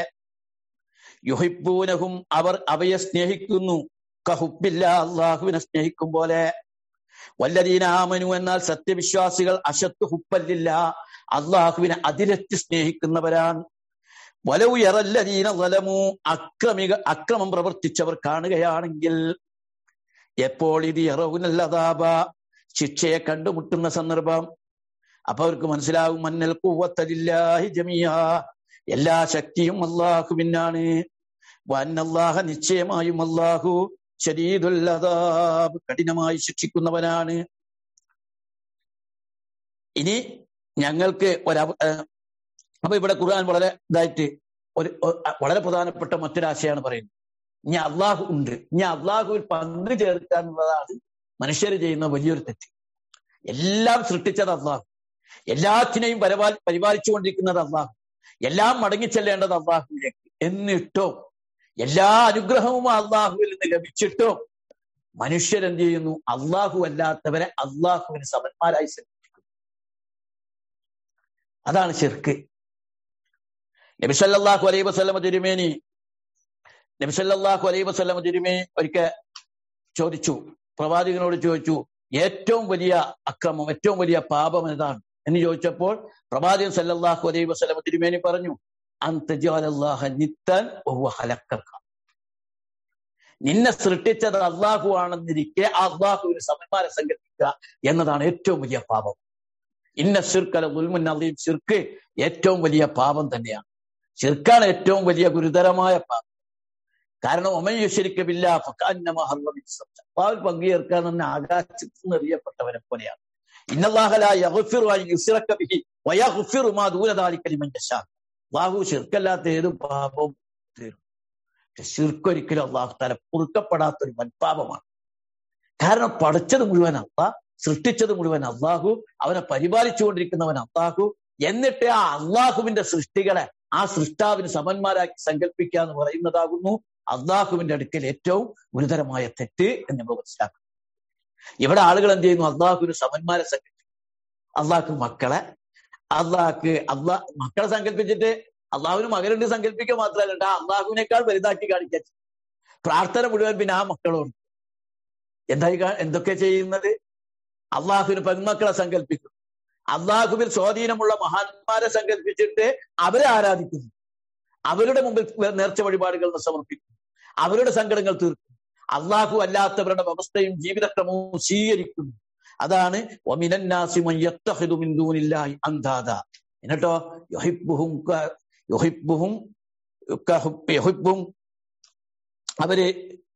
യുഹിപ്പൂനഹും അവർ അവയെ സ്നേഹിക്കുന്നു കഹുപ്പില്ല അള്ളാഹുവിനെ സ്നേഹിക്കും പോലെ വല്ലദീന ആമനു എന്നാൽ സത്യവിശ്വാസികൾ അശത്ത് ഹുപ്പല്ലില്ല അള്ളാഹുവിനെ അതിരറ്റ് സ്നേഹിക്കുന്നവരാണ് വലവു എറല്ലദീന വലമു അക്രമിക അക്രമം പ്രവർത്തിച്ചവർ കാണുകയാണെങ്കിൽ എപ്പോൾ ഇത് എറവുനല്ലതാപ ശിക്ഷയെ കണ്ടുമുട്ടുന്ന സന്ദർഭം അപ്പൊ അവർക്ക് മനസ്സിലാകും മന്നൽ കൂവത്തലില്ലാഹി ജമിയ എല്ലാ ശക്തിയും അള്ളാഹുവിനാണ് വന്നല്ലാഹ നിശ്ചയമായും അള്ളാഹു ശരീതുല്ലതാബ് കഠിനമായി ശിക്ഷിക്കുന്നവനാണ് ഇനി ഞങ്ങൾക്ക് ഒരു അപ്പൊ ഇവിടെ ഖുർആൻ വളരെ ഇതായിട്ട് ഒരു വളരെ പ്രധാനപ്പെട്ട മറ്റൊരാശയാണ് പറയുന്നത് ഇനി അള്ളാഹു ഉണ്ട് ഇനി അള്ളാഹുവിൽ പങ്കു ചേർക്കുക എന്നുള്ളതാണ് മനുഷ്യർ ചെയ്യുന്ന വലിയൊരു തെറ്റ് എല്ലാം സൃഷ്ടിച്ചത് അള്ളാഹു എല്ലാത്തിനെയും പരിപാൽ പരിപാലിച്ചുകൊണ്ടിരിക്കുന്നത് അള്ളാഹു എല്ലാം മടങ്ങിച്ചെല്ലേണ്ടത് അള്ളാഹുവിലേക്ക് എന്നിട്ടോ എല്ലാ അനുഗ്രഹവും അള്ളാഹുവിൽ നിന്ന് ലഭിച്ചിട്ടോ മനുഷ്യരെന്ത് ചെയ്യുന്നു അള്ളാഹു അല്ലാത്തവരെ അള്ളാഹുവിന് സമന്മാരായി സൃഷ്ടിക്കുന്നു അതാണ് ശിർക്ക് നബിസല്ലാഹു അലൈ വസ്ലമ തിരുമേനി നബിസല്ലാഹു അലൈ വസ്ലമ തിരുമേനി ഒരിക്കൽ ചോദിച്ചു പ്രവാചകനോട് ചോദിച്ചു ഏറ്റവും വലിയ അക്രമം ഏറ്റവും വലിയ പാപം എന്താണ് എന്ന് ചോദിച്ചപ്പോൾ പ്രവാചകൻ സല്ലല്ലാഹു അലൈഹി വസല്ലം തിരുമേനി പറഞ്ഞു നിത്തൻ നിന്നെ സൃഷ്ടിച്ചത് അള്ളാഹു ആണെന്നിരിക്കെ അള്ളാഹുവിന് സമന്മാരെ സങ്കല്പിക്കുക എന്നതാണ് ഏറ്റവും വലിയ പാപം ഇന്ന ശിർക്കല ഉൽമുൻ അലീം ശിർക്ക് ഏറ്റവും വലിയ പാപം തന്നെയാണ് ശിർക്കാണ് ഏറ്റവും വലിയ ഗുരുതരമായ പാപം കാരണം ഒമയുശരിക്കമില്ല അള്ളാഹുൽ പങ്കുചേർക്കാൻ തന്നെ ആകാശത്ത് നിന്ന് എറിയപ്പെട്ടവനെ പോലെയാണ് അള്ളാഹു ശിർക്കല്ലാത്ത ഏത് പാപവും തീരും ശിർക്കൊരിക്കലും അള്ളാഹു തല പൊറുക്കപ്പെടാത്ത ഒരു വൻപാപമാണ് കാരണം പഠിച്ചത് മുഴുവൻ അള്ളാഹ് സൃഷ്ടിച്ചത് മുഴുവൻ അള്ളാഹു അവനെ പരിപാലിച്ചുകൊണ്ടിരിക്കുന്നവൻ അള്ളാഹു എന്നിട്ട് ആ അള്ളാഹുവിന്റെ സൃഷ്ടികളെ ആ സൃഷ്ടാവിന് സമന്മാരാക്കി സങ്കല്പിക്കുക എന്ന് പറയുന്നതാകുന്നു അള്ളാഹുവിന്റെ അടുക്കൽ ഏറ്റവും ഗുരുതരമായ തെറ്റ് എന്ന് നമ്മൾ മനസ്സിലാക്കും ഇവിടെ ആളുകൾ എന്ത് ചെയ്യുന്നു അള്ളാഹുവിന് സമന്മാരെ സങ്കല്പിക്കും അള്ളാഹ്ക്ക് മക്കളെ അള്ളാഹ്ക്ക് അള്ളാഹ് മക്കളെ സങ്കല്പിച്ചിട്ട് അള്ളാഹുവിന് മകനുണ്ട് സങ്കല്പിക്കുക മാത്രമല്ല ആ അള്ളാഹുവിനേക്കാൾ വലുതാക്കി കാണിക്കാൻ പ്രാർത്ഥന മുഴുവൻ പിന്നെ ആ മക്കളോട് എന്തായി എന്തൊക്കെ ചെയ്യുന്നത് അള്ളാഹുവിന് പെൺമക്കളെ സങ്കല്പിക്കും അള്ളാഹുവിൽ സ്വാധീനമുള്ള മഹാന്മാരെ സങ്കല്പിച്ചിട്ട് അവരെ ആരാധിക്കുന്നു അവരുടെ മുമ്പിൽ നേർച്ച വഴിപാടുകൾ സമർപ്പിക്കുന്നു അവരുടെ സങ്കടങ്ങൾ തീർക്കും അള്ളാഹു അല്ലാത്തവരുടെ വ്യവസ്ഥയും ജീവിതക്രമവും സ്വീകരിക്കുന്നു അതാണ് എന്നിട്ടോ യൊഹിബുഹും യൊഹിബുഹും യൊഹിബും അവര്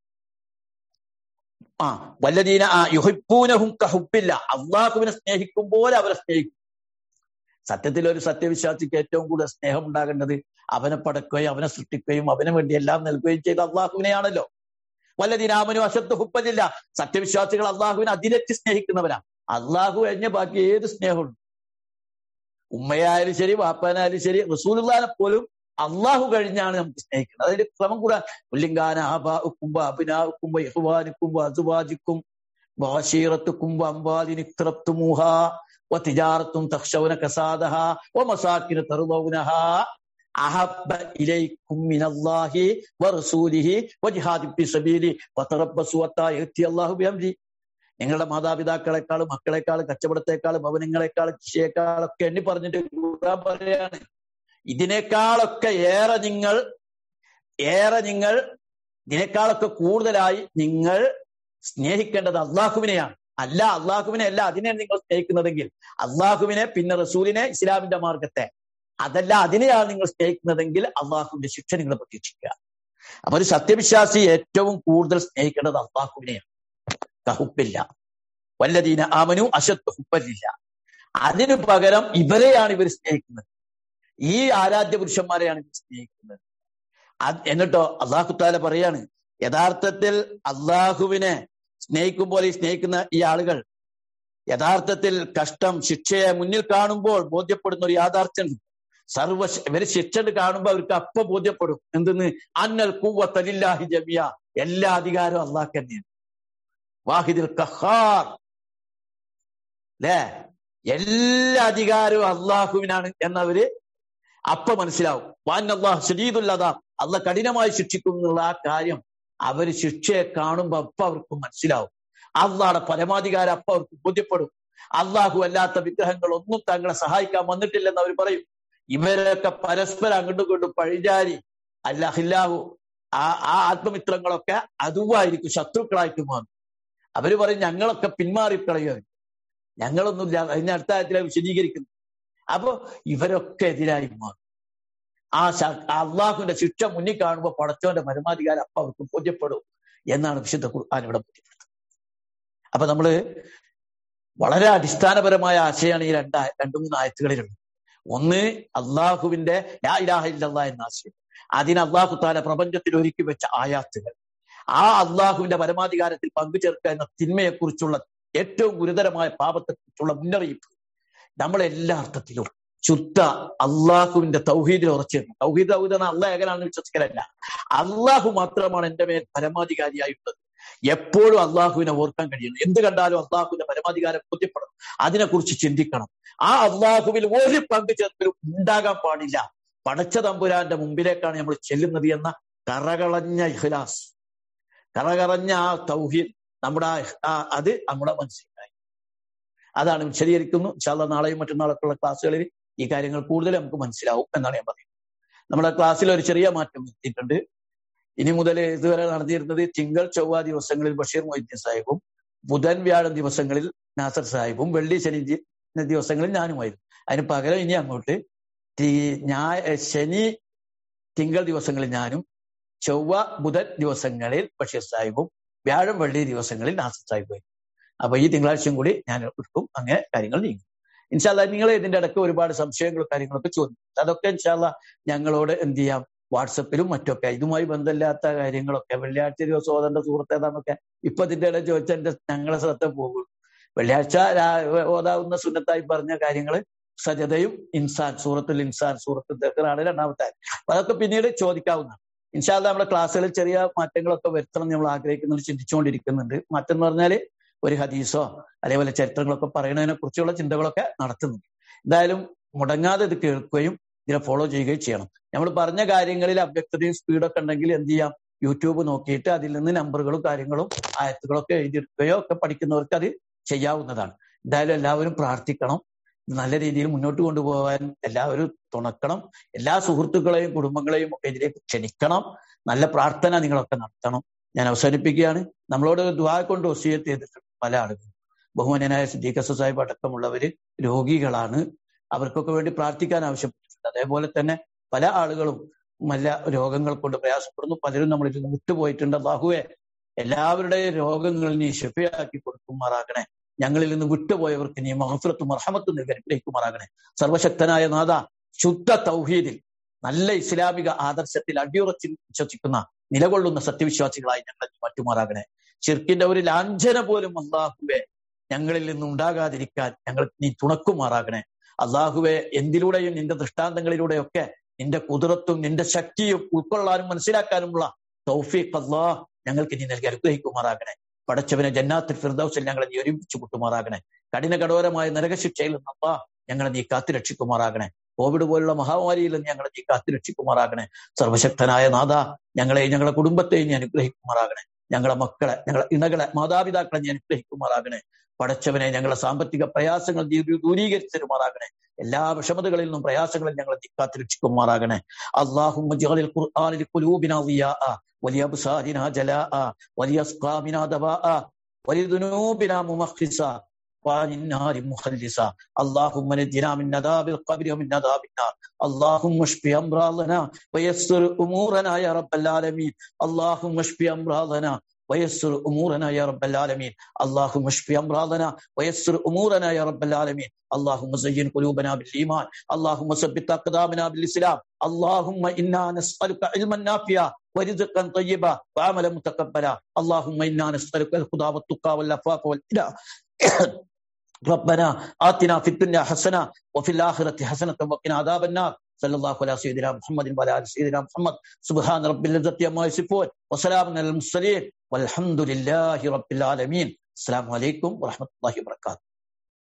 ആ വല്ലദീന ആ യുഹിപ്പൂനഹും കഹുപ്പില്ല അള്ളാഹുവിനെ സ്നേഹിക്കുമ്പോൾ അവരെ സ്നേഹിക്കും സത്യത്തിൽ ഒരു സത്യവിശ്വാസിക്ക് ഏറ്റവും കൂടുതൽ സ്നേഹം ഉണ്ടാകേണ്ടത് അവനെ പടക്കുകയും അവനെ സൃഷ്ടിക്കുകയും അവന് വേണ്ടി എല്ലാം നൽകുകയും ചെയ്ത അള്ളാഹുവിനെയാണല്ലോ വല്ലതിനാമനും അശത്ത് ഹുപ്പലില്ല സത്യവിശ്വാസികൾ അള്ളാഹുവിനെ അതിരറ്റ് സ്നേഹിക്കുന്നവരാ അള്ളാഹു കഴിഞ്ഞ ബാക്കി ഏത് സ്നേഹമുണ്ട് ഉമ്മയായാലും ശരി വാപ്പാനായാലും ശരി റസൂലുള്ളാനെ പോലും അള്ളാഹു കഴിഞ്ഞാണ് നമുക്ക് സ്നേഹിക്കുന്നത് അതിന്റെ ക്രമം കൂടെ ഉല്ലിങ്കാന ആബാഉക്കും അബിനാഉക്കും ഇഹ്വാനുക്കും അസുവാജിക്കും വാശീറത്തുക്കും അംബാലിനിക്തറത്തുമൂഹ വതിജാറത്തും തഖ്ശൗന കസാദഹ വമസാകിന തർദൗനഹ അഹബ്ബ ഇലൈക്കും മിനല്ലാഹി വറസൂലിഹി വജിഹാദി ഫി സബീലി വതറബ്ബസു വത്താ യത്തി അല്ലാഹു ബിഅംരി നിങ്ങളുടെ മാതാപിതാക്കളെക്കാളും മക്കളെക്കാളും കച്ചവടത്തെക്കാളും ഭവനങ്ങളെക്കാളും കൃഷിയെക്കാളൊക്കെ എണ്ണി പറഞ്ഞിട്ട് ഖുർആൻ പറയാണ് ഇതിനേക്കാളൊക്കെ ഏറെ നിങ്ങൾ ഏറെ നിങ്ങൾ ഇതിനേക്കാളൊക്കെ കൂടുതലായി നിങ്ങൾ സ്നേഹിക്കേണ്ടത് അള്ളാഹുവിനെയാണ് അല്ല അള്ളാഹുവിനെ അല്ല അതിനെയാണ് നിങ്ങൾ സ്നേഹിക്കുന്നതെങ്കിൽ അള്ളാഹുവിനെ പിന്നെ റസൂലിനെ ഇസ്ലാമിന്റെ മാർഗത്തെ അതല്ല അതിനെയാണ് നിങ്ങൾ സ്നേഹിക്കുന്നതെങ്കിൽ അള്ളാഹുവിന്റെ ശിക്ഷ നിങ്ങൾ പ്രതീക്ഷിക്കുക അപ്പൊ ഒരു സത്യവിശ്വാസി ഏറ്റവും കൂടുതൽ സ്നേഹിക്കേണ്ടത് അള്ളാഹുവിനെയാണ് കഹുപ്പില്ല വല്ലതീന ആമനു അശത്ത് ഹുപ്പല്ലില്ല അതിനു പകരം ഇവരെയാണ് ഇവർ സ്നേഹിക്കുന്നത് ഈ ആരാധ്യ പുരുഷന്മാരെയാണ് ഇവർ സ്നേഹിക്കുന്നത് എന്നിട്ടോ അള്ളാഹുത്താല പറയാണ് യഥാർത്ഥത്തിൽ അള്ളാഹുവിനെ സ്നേഹിക്കുമ്പോൾ ഈ സ്നേഹിക്കുന്ന ഈ ആളുകൾ യഥാർത്ഥത്തിൽ കഷ്ടം ശിക്ഷയെ മുന്നിൽ കാണുമ്പോൾ ബോധ്യപ്പെടുന്ന ഒരു യാഥാർത്ഥ്യം സർവ ഇവര് ശിക്ഷ കാണുമ്പോൾ അവർക്ക് അപ്പൊ ബോധ്യപ്പെടും എന്തെന്ന് അന്നൽ കൂവത്തലില്ലാഹി ജമിയ എല്ലാ അധികാരവും അള്ളാഹ് തന്നെയാണ് വാഹിദിൽ കഹാർ അല്ലേ എല്ലാ അധികാരവും അള്ളാഹുവിനാണ് എന്നവര് അപ്പൊ മനസ്സിലാവും വാൻ അള്ളാഹ് ശരീതുള്ളതാ അള്ളാഹ് കഠിനമായി ശിക്ഷിക്കും എന്നുള്ള ആ കാര്യം അവര് ശിക്ഷയെ കാണുമ്പോ അപ്പൊ അവർക്ക് മനസ്സിലാവും അള്ളാഹുടെ പരമാധികാരം അപ്പൊ അവർക്ക് ബോധ്യപ്പെടും അള്ളാഹു അല്ലാത്ത വിഗ്രഹങ്ങൾ ഒന്നും തങ്ങളെ സഹായിക്കാൻ വന്നിട്ടില്ലെന്ന് അവർ പറയും ഇവരൊക്കെ പരസ്പരം അങ്ങോട്ടും ഇങ്ങോട്ടും പഴിചാരി അല്ലാഹില്ലാഹു ആ ആ ആത്മമിത്രങ്ങളൊക്കെ അതുവായിരിക്കും ശത്രുക്കളായിട്ട് മാറും അവര് പറയും ഞങ്ങളൊക്കെ പിന്മാറിക്കളയോ ഞങ്ങളൊന്നുമില്ല അതിന് അടുത്ത കാര്യത്തിലാണ് വിശദീകരിക്കുന്നത് അപ്പോ ഇവരൊക്കെ എതിരായി മാറും ആ അള്ളാഹുവിന്റെ ശിക്ഷ മുന്നിൽ കാണുമ്പോൾ പടച്ചോന്റെ പരമാധികാരം അപ്പൊ അവർക്ക് ബോധ്യപ്പെടും എന്നാണ് വിശുദ്ധ ഖുർആൻ ഇവിടെ ബോധ്യപ്പെടുന്നത് അപ്പൊ നമ്മള് വളരെ അടിസ്ഥാനപരമായ ആശയമാണ് ഈ രണ്ട് രണ്ടു മൂന്ന് ആയത്തുകളിലുള്ളത് ഒന്ന് അള്ളാഹുവിന്റെ ലാ ഇലാഹ ഇല്ലല്ലാ എന്ന ആശയം അതിന് അള്ളാഹു താല പ്രപഞ്ചത്തിൽ ഒരുക്കി വെച്ച ആയാത്തുകൾ ആ അള്ളാഹുവിന്റെ പരമാധികാരത്തിൽ പങ്കുചേർക്കുക എന്ന തിന്മയെക്കുറിച്ചുള്ള ഏറ്റവും ഗുരുതരമായ പാപത്തെക്കുറിച്ചുള്ള മുന്നറിയിപ്പ് നമ്മൾ എല്ലാ അർത്ഥത്തിലും ശുദ്ധ അള്ളാഹുവിന്റെ തൗഹീദിൽ ഉറച്ചിരുന്നു തൗഹീദ് തൗഹീദ് അള്ളാഹ് ഏകനാണെന്ന് വിശ്വസിക്കലല്ല അള്ളാഹു മാത്രമാണ് എന്റെ മേൽ പരമാധികാരിയായിട്ടുള്ളത് എപ്പോഴും അള്ളാഹുവിനെ ഓർക്കാൻ കഴിയണം എന്ത് കണ്ടാലും അള്ളാഹുവിന്റെ പരമാധികാരം ബോധ്യപ്പെടണം അതിനെക്കുറിച്ച് ചിന്തിക്കണം ആ അള്ളാഹുവിൽ ഒരു പങ്കു ചേർക്കലും ഉണ്ടാകാൻ പാടില്ല പടച്ച തമ്പുരാന്റെ മുമ്പിലേക്കാണ് നമ്മൾ ചെല്ലുന്നത് എന്ന കറകളഞ്ഞ ഇഖ്ലാസ് കറകളഞ്ഞ ആ തൗഹീദ് നമ്മുടെ അത് നമ്മുടെ മനസ്സിലായി അതാണ് വിശദീകരിക്കുന്നു ഇൻഷാല്ല നാളെയും മറ്റന്നാളൊക്കെ ഉള്ള ക്ലാസ്സുകളിൽ ഈ കാര്യങ്ങൾ കൂടുതൽ നമുക്ക് മനസ്സിലാവും എന്നാണ് ഞാൻ പറയുന്നത് നമ്മുടെ ക്ലാസ്സിൽ ഒരു ചെറിയ മാറ്റം എത്തിയിട്ടുണ്ട് ഇനി മുതൽ ഇതുവരെ നടന്നിരുന്നത് തിങ്കൾ ചൊവ്വ ദിവസങ്ങളിൽ ബഷീർ മൊയ്തീൻ സാഹിബും ബുധൻ വ്യാഴം ദിവസങ്ങളിൽ നാസർ സാഹിബും വെള്ളി ശനി ദിവസങ്ങളിൽ ഞാനുമായിരുന്നു അതിന് പകരം ഇനി അങ്ങോട്ട് ഞാ ശനി തിങ്കൾ ദിവസങ്ങളിൽ ഞാനും ചൊവ്വ ബുധൻ ദിവസങ്ങളിൽ ബഷീർ സാഹിബും വ്യാഴം വെള്ളി ദിവസങ്ങളിൽ നാസർ സാഹിബും അപ്പൊ ഈ തിങ്കളാഴ്ചയും കൂടി ഞാൻ എടുക്കും അങ്ങനെ കാര്യങ്ങൾ നീങ്ങും ഇൻഷാല്ല നിങ്ങൾ ഇതിന്റെ ഇടയ്ക്ക് ഒരുപാട് സംശയങ്ങളും കാര്യങ്ങളൊക്കെ ചോദിക്കും അതൊക്കെ ഇൻഷാല്ല ഞങ്ങളോട് എന്ത് ചെയ്യാം വാട്സപ്പിലും മറ്റൊക്കെ ഇതുമായി ബന്ധമില്ലാത്ത കാര്യങ്ങളൊക്കെ വെള്ളിയാഴ്ച ദിവസം ഓതേണ്ട സുഹൃത്ത് ഏതാന്നൊക്കെ ഇപ്പൊ ഇതിന്റെ ഇടയിൽ ചോദിച്ചാൽ എന്റെ ഞങ്ങളെ ശ്രദ്ധ പോകും വെള്ളിയാഴ്ച ഓതാവുന്ന സുന്നത്തായി പറഞ്ഞ കാര്യങ്ങൾ സജതയും ഇൻസാൻ സൂറത്തുൽ ഇൻസാൻ സൂറത്തുൽ ദഹറാണ് രണ്ടാമത്തെ അപ്പൊ അതൊക്കെ പിന്നീട് ചോദിക്കാവുന്നതാണ് ഇൻഷാല്ല നമ്മുടെ ക്ലാസ്സുകളിൽ ചെറിയ മാറ്റങ്ങളൊക്കെ വരുത്തണം നമ്മൾ ആഗ്രഹിക്കുന്നുണ്ട് ചിന്തിച്ചുകൊണ്ടിരിക്കുന്നുണ്ട് മാറ്റം എന്ന് പറഞ്ഞാല് ഒരു ഹദീസോ അതേപോലെ ചരിത്രങ്ങളൊക്കെ പറയുന്നതിനെ കുറിച്ചുള്ള ചിന്തകളൊക്കെ നടത്തുന്നുണ്ട് എന്തായാലും മുടങ്ങാതെ ഇത് കേൾക്കുകയും ഇതിനെ ഫോളോ ചെയ്യുകയും ചെയ്യണം നമ്മൾ പറഞ്ഞ കാര്യങ്ങളിൽ അവ്യക്തതയും സ്പീഡൊക്കെ ഉണ്ടെങ്കിൽ എന്ത് ചെയ്യാം യൂട്യൂബ് നോക്കിയിട്ട് അതിൽ നിന്ന് നമ്പറുകളും കാര്യങ്ങളും ആയത്തുകളൊക്കെ എഴുതിയെടുക്കുകയോ ഒക്കെ പഠിക്കുന്നവർക്ക് അത് ചെയ്യാവുന്നതാണ് എന്തായാലും എല്ലാവരും പ്രാർത്ഥിക്കണം നല്ല രീതിയിൽ മുന്നോട്ട് കൊണ്ടുപോകാൻ എല്ലാവരും തുണക്കണം എല്ലാ സുഹൃത്തുക്കളെയും കുടുംബങ്ങളെയും ഒക്കെ ഇതിലേക്ക് ക്ഷണിക്കണം നല്ല പ്രാർത്ഥന നിങ്ങളൊക്കെ നടത്തണം ഞാൻ അവസാനിപ്പിക്കുകയാണ് നമ്മളോട് ദ്വാ കൊണ്ട് ഒസിയത്ത് ചെയ്തിട്ടുണ്ട് പല ആളുകളും ബഹുമാനായ സിദ്ദീഖ് സാഹിബ് അടക്കമുള്ളവര് രോഗികളാണ് അവർക്കൊക്കെ വേണ്ടി പ്രാർത്ഥിക്കാൻ ആവശ്യപ്പെട്ടിട്ടുണ്ട് അതേപോലെ തന്നെ പല ആളുകളും നല്ല രോഗങ്ങൾ കൊണ്ട് പ്രയാസപ്പെടുന്നു പലരും നമ്മളിൽ നിന്ന് വിട്ടുപോയിട്ടുണ്ട് ബാഹുവെ എല്ലാവരുടെയും രോഗങ്ങൾ നീ ഷെഫിയാക്കി കൊടുക്കുമാറാകണേ ഞങ്ങളിൽ നിന്ന് വിട്ടുപോയവർക്ക് നീ മഹഫുറത്തും അർഹമത്തും നൽകി അനുഗ്രഹിക്കുമാറാകണേ സർവശക്തനായ നാഥ ശുദ്ധ തൗഹീദിൽ നല്ല ഇസ്ലാമിക ആദർശത്തിൽ അടിയുറച്ച് വിശ്വസിക്കുന്ന നിലകൊള്ളുന്ന സത്യവിശ്വാസികളായി ഞങ്ങളെ മറ്റുമാറാകണേ ഷിർക്കിന്റെ ഒരു ലാഞ്ചന പോലും അള്ളാഹുവെ ഞങ്ങളിൽ നിന്ന് ഉണ്ടാകാതിരിക്കാൻ ഞങ്ങൾ നീ തുണക്കുമാറാകണേ അള്ളാഹുവെ എന്തിലൂടെയും നിന്റെ ദൃഷ്ടാന്തങ്ങളിലൂടെയൊക്കെ നിന്റെ കുതിരത്തും നിന്റെ ശക്തിയും ഉൾക്കൊള്ളാനും മനസ്സിലാക്കാനുമുള്ള തൗഫീഖ് അള്ളാഹ് ഞങ്ങൾക്ക് നീ നൽകി അനുഗ്രഹിക്കുമാറാകണേ പടച്ചവനെ ജന്നാത്തിൽ ഫിർദൌസിൽ ഞങ്ങളെ നീ ഒരുമിച്ച് കൂട്ടുമാറാകണേ കഠിന കഠോരമായ നരകശിക്ഷയിൽ നിന്നപ്പാ ഞങ്ങളെ നീ കാത്തു രക്ഷിക്കുമാറാകണേ കോവിഡ് പോലുള്ള മഹാമാരിയിൽ നിന്ന് ഞങ്ങളെ നീ കാത്തു രക്ഷിക്കുമാറാകണേ സർവശക്തനായ നാഥ ഞങ്ങളെ ഞങ്ങളുടെ കുടുംബത്തെയും നീ അനുഗ്രഹിക്കുമാറാകണേ ഞങ്ങളെ മക്കളെ ഞങ്ങളെ ഇണകളെ മാതാപിതാക്കളെ നീ അനുഗ്രഹിക്കുമാറാകണേ പടച്ചവനെ ഞങ്ങളുടെ സാമ്പത്തിക പ്രയാസങ്ങൾ ദൂരീകരിച്ചു തരുമാറാകണേ എല്ലാ വിഷമതകളിൽ നിന്നും പ്രയാസങ്ങളിൽ ഞങ്ങളെ കാത്തു രക്ഷിക്കുമാറാകണേ അള്ളാഹു ولأبصارنا جلاء ولأسقامنا دواء ولذنوبنا ممخصا وعن النار مخلصا اللهم نجنا من عذاب القبر ومن عذاب النار اللهم اشف امراضنا ويسر امورنا يا رب العالمين اللهم اشف امراضنا ويسر امورنا يا رب العالمين اللهم اشف امراضنا ويسر امورنا يا رب العالمين اللهم زين قلوبنا بالايمان اللهم ثبت اقدامنا بالاسلام اللهم انا نسالك علما نافعا ورزقا طيبا وعملا متقبلا اللهم انا نسالك الهدى والتقى والعفاف والغنى ربنا آتنا في الدنيا حسنة وفي الآخرة حسنة وقنا عذاب النار صلى الله على سيدنا محمد وعلى آل سيدنا محمد سبحان رب العزة عما يصفون وسلام على المرسلين والحمد لله رب العالمين السلام عليكم ورحمة الله وبركاته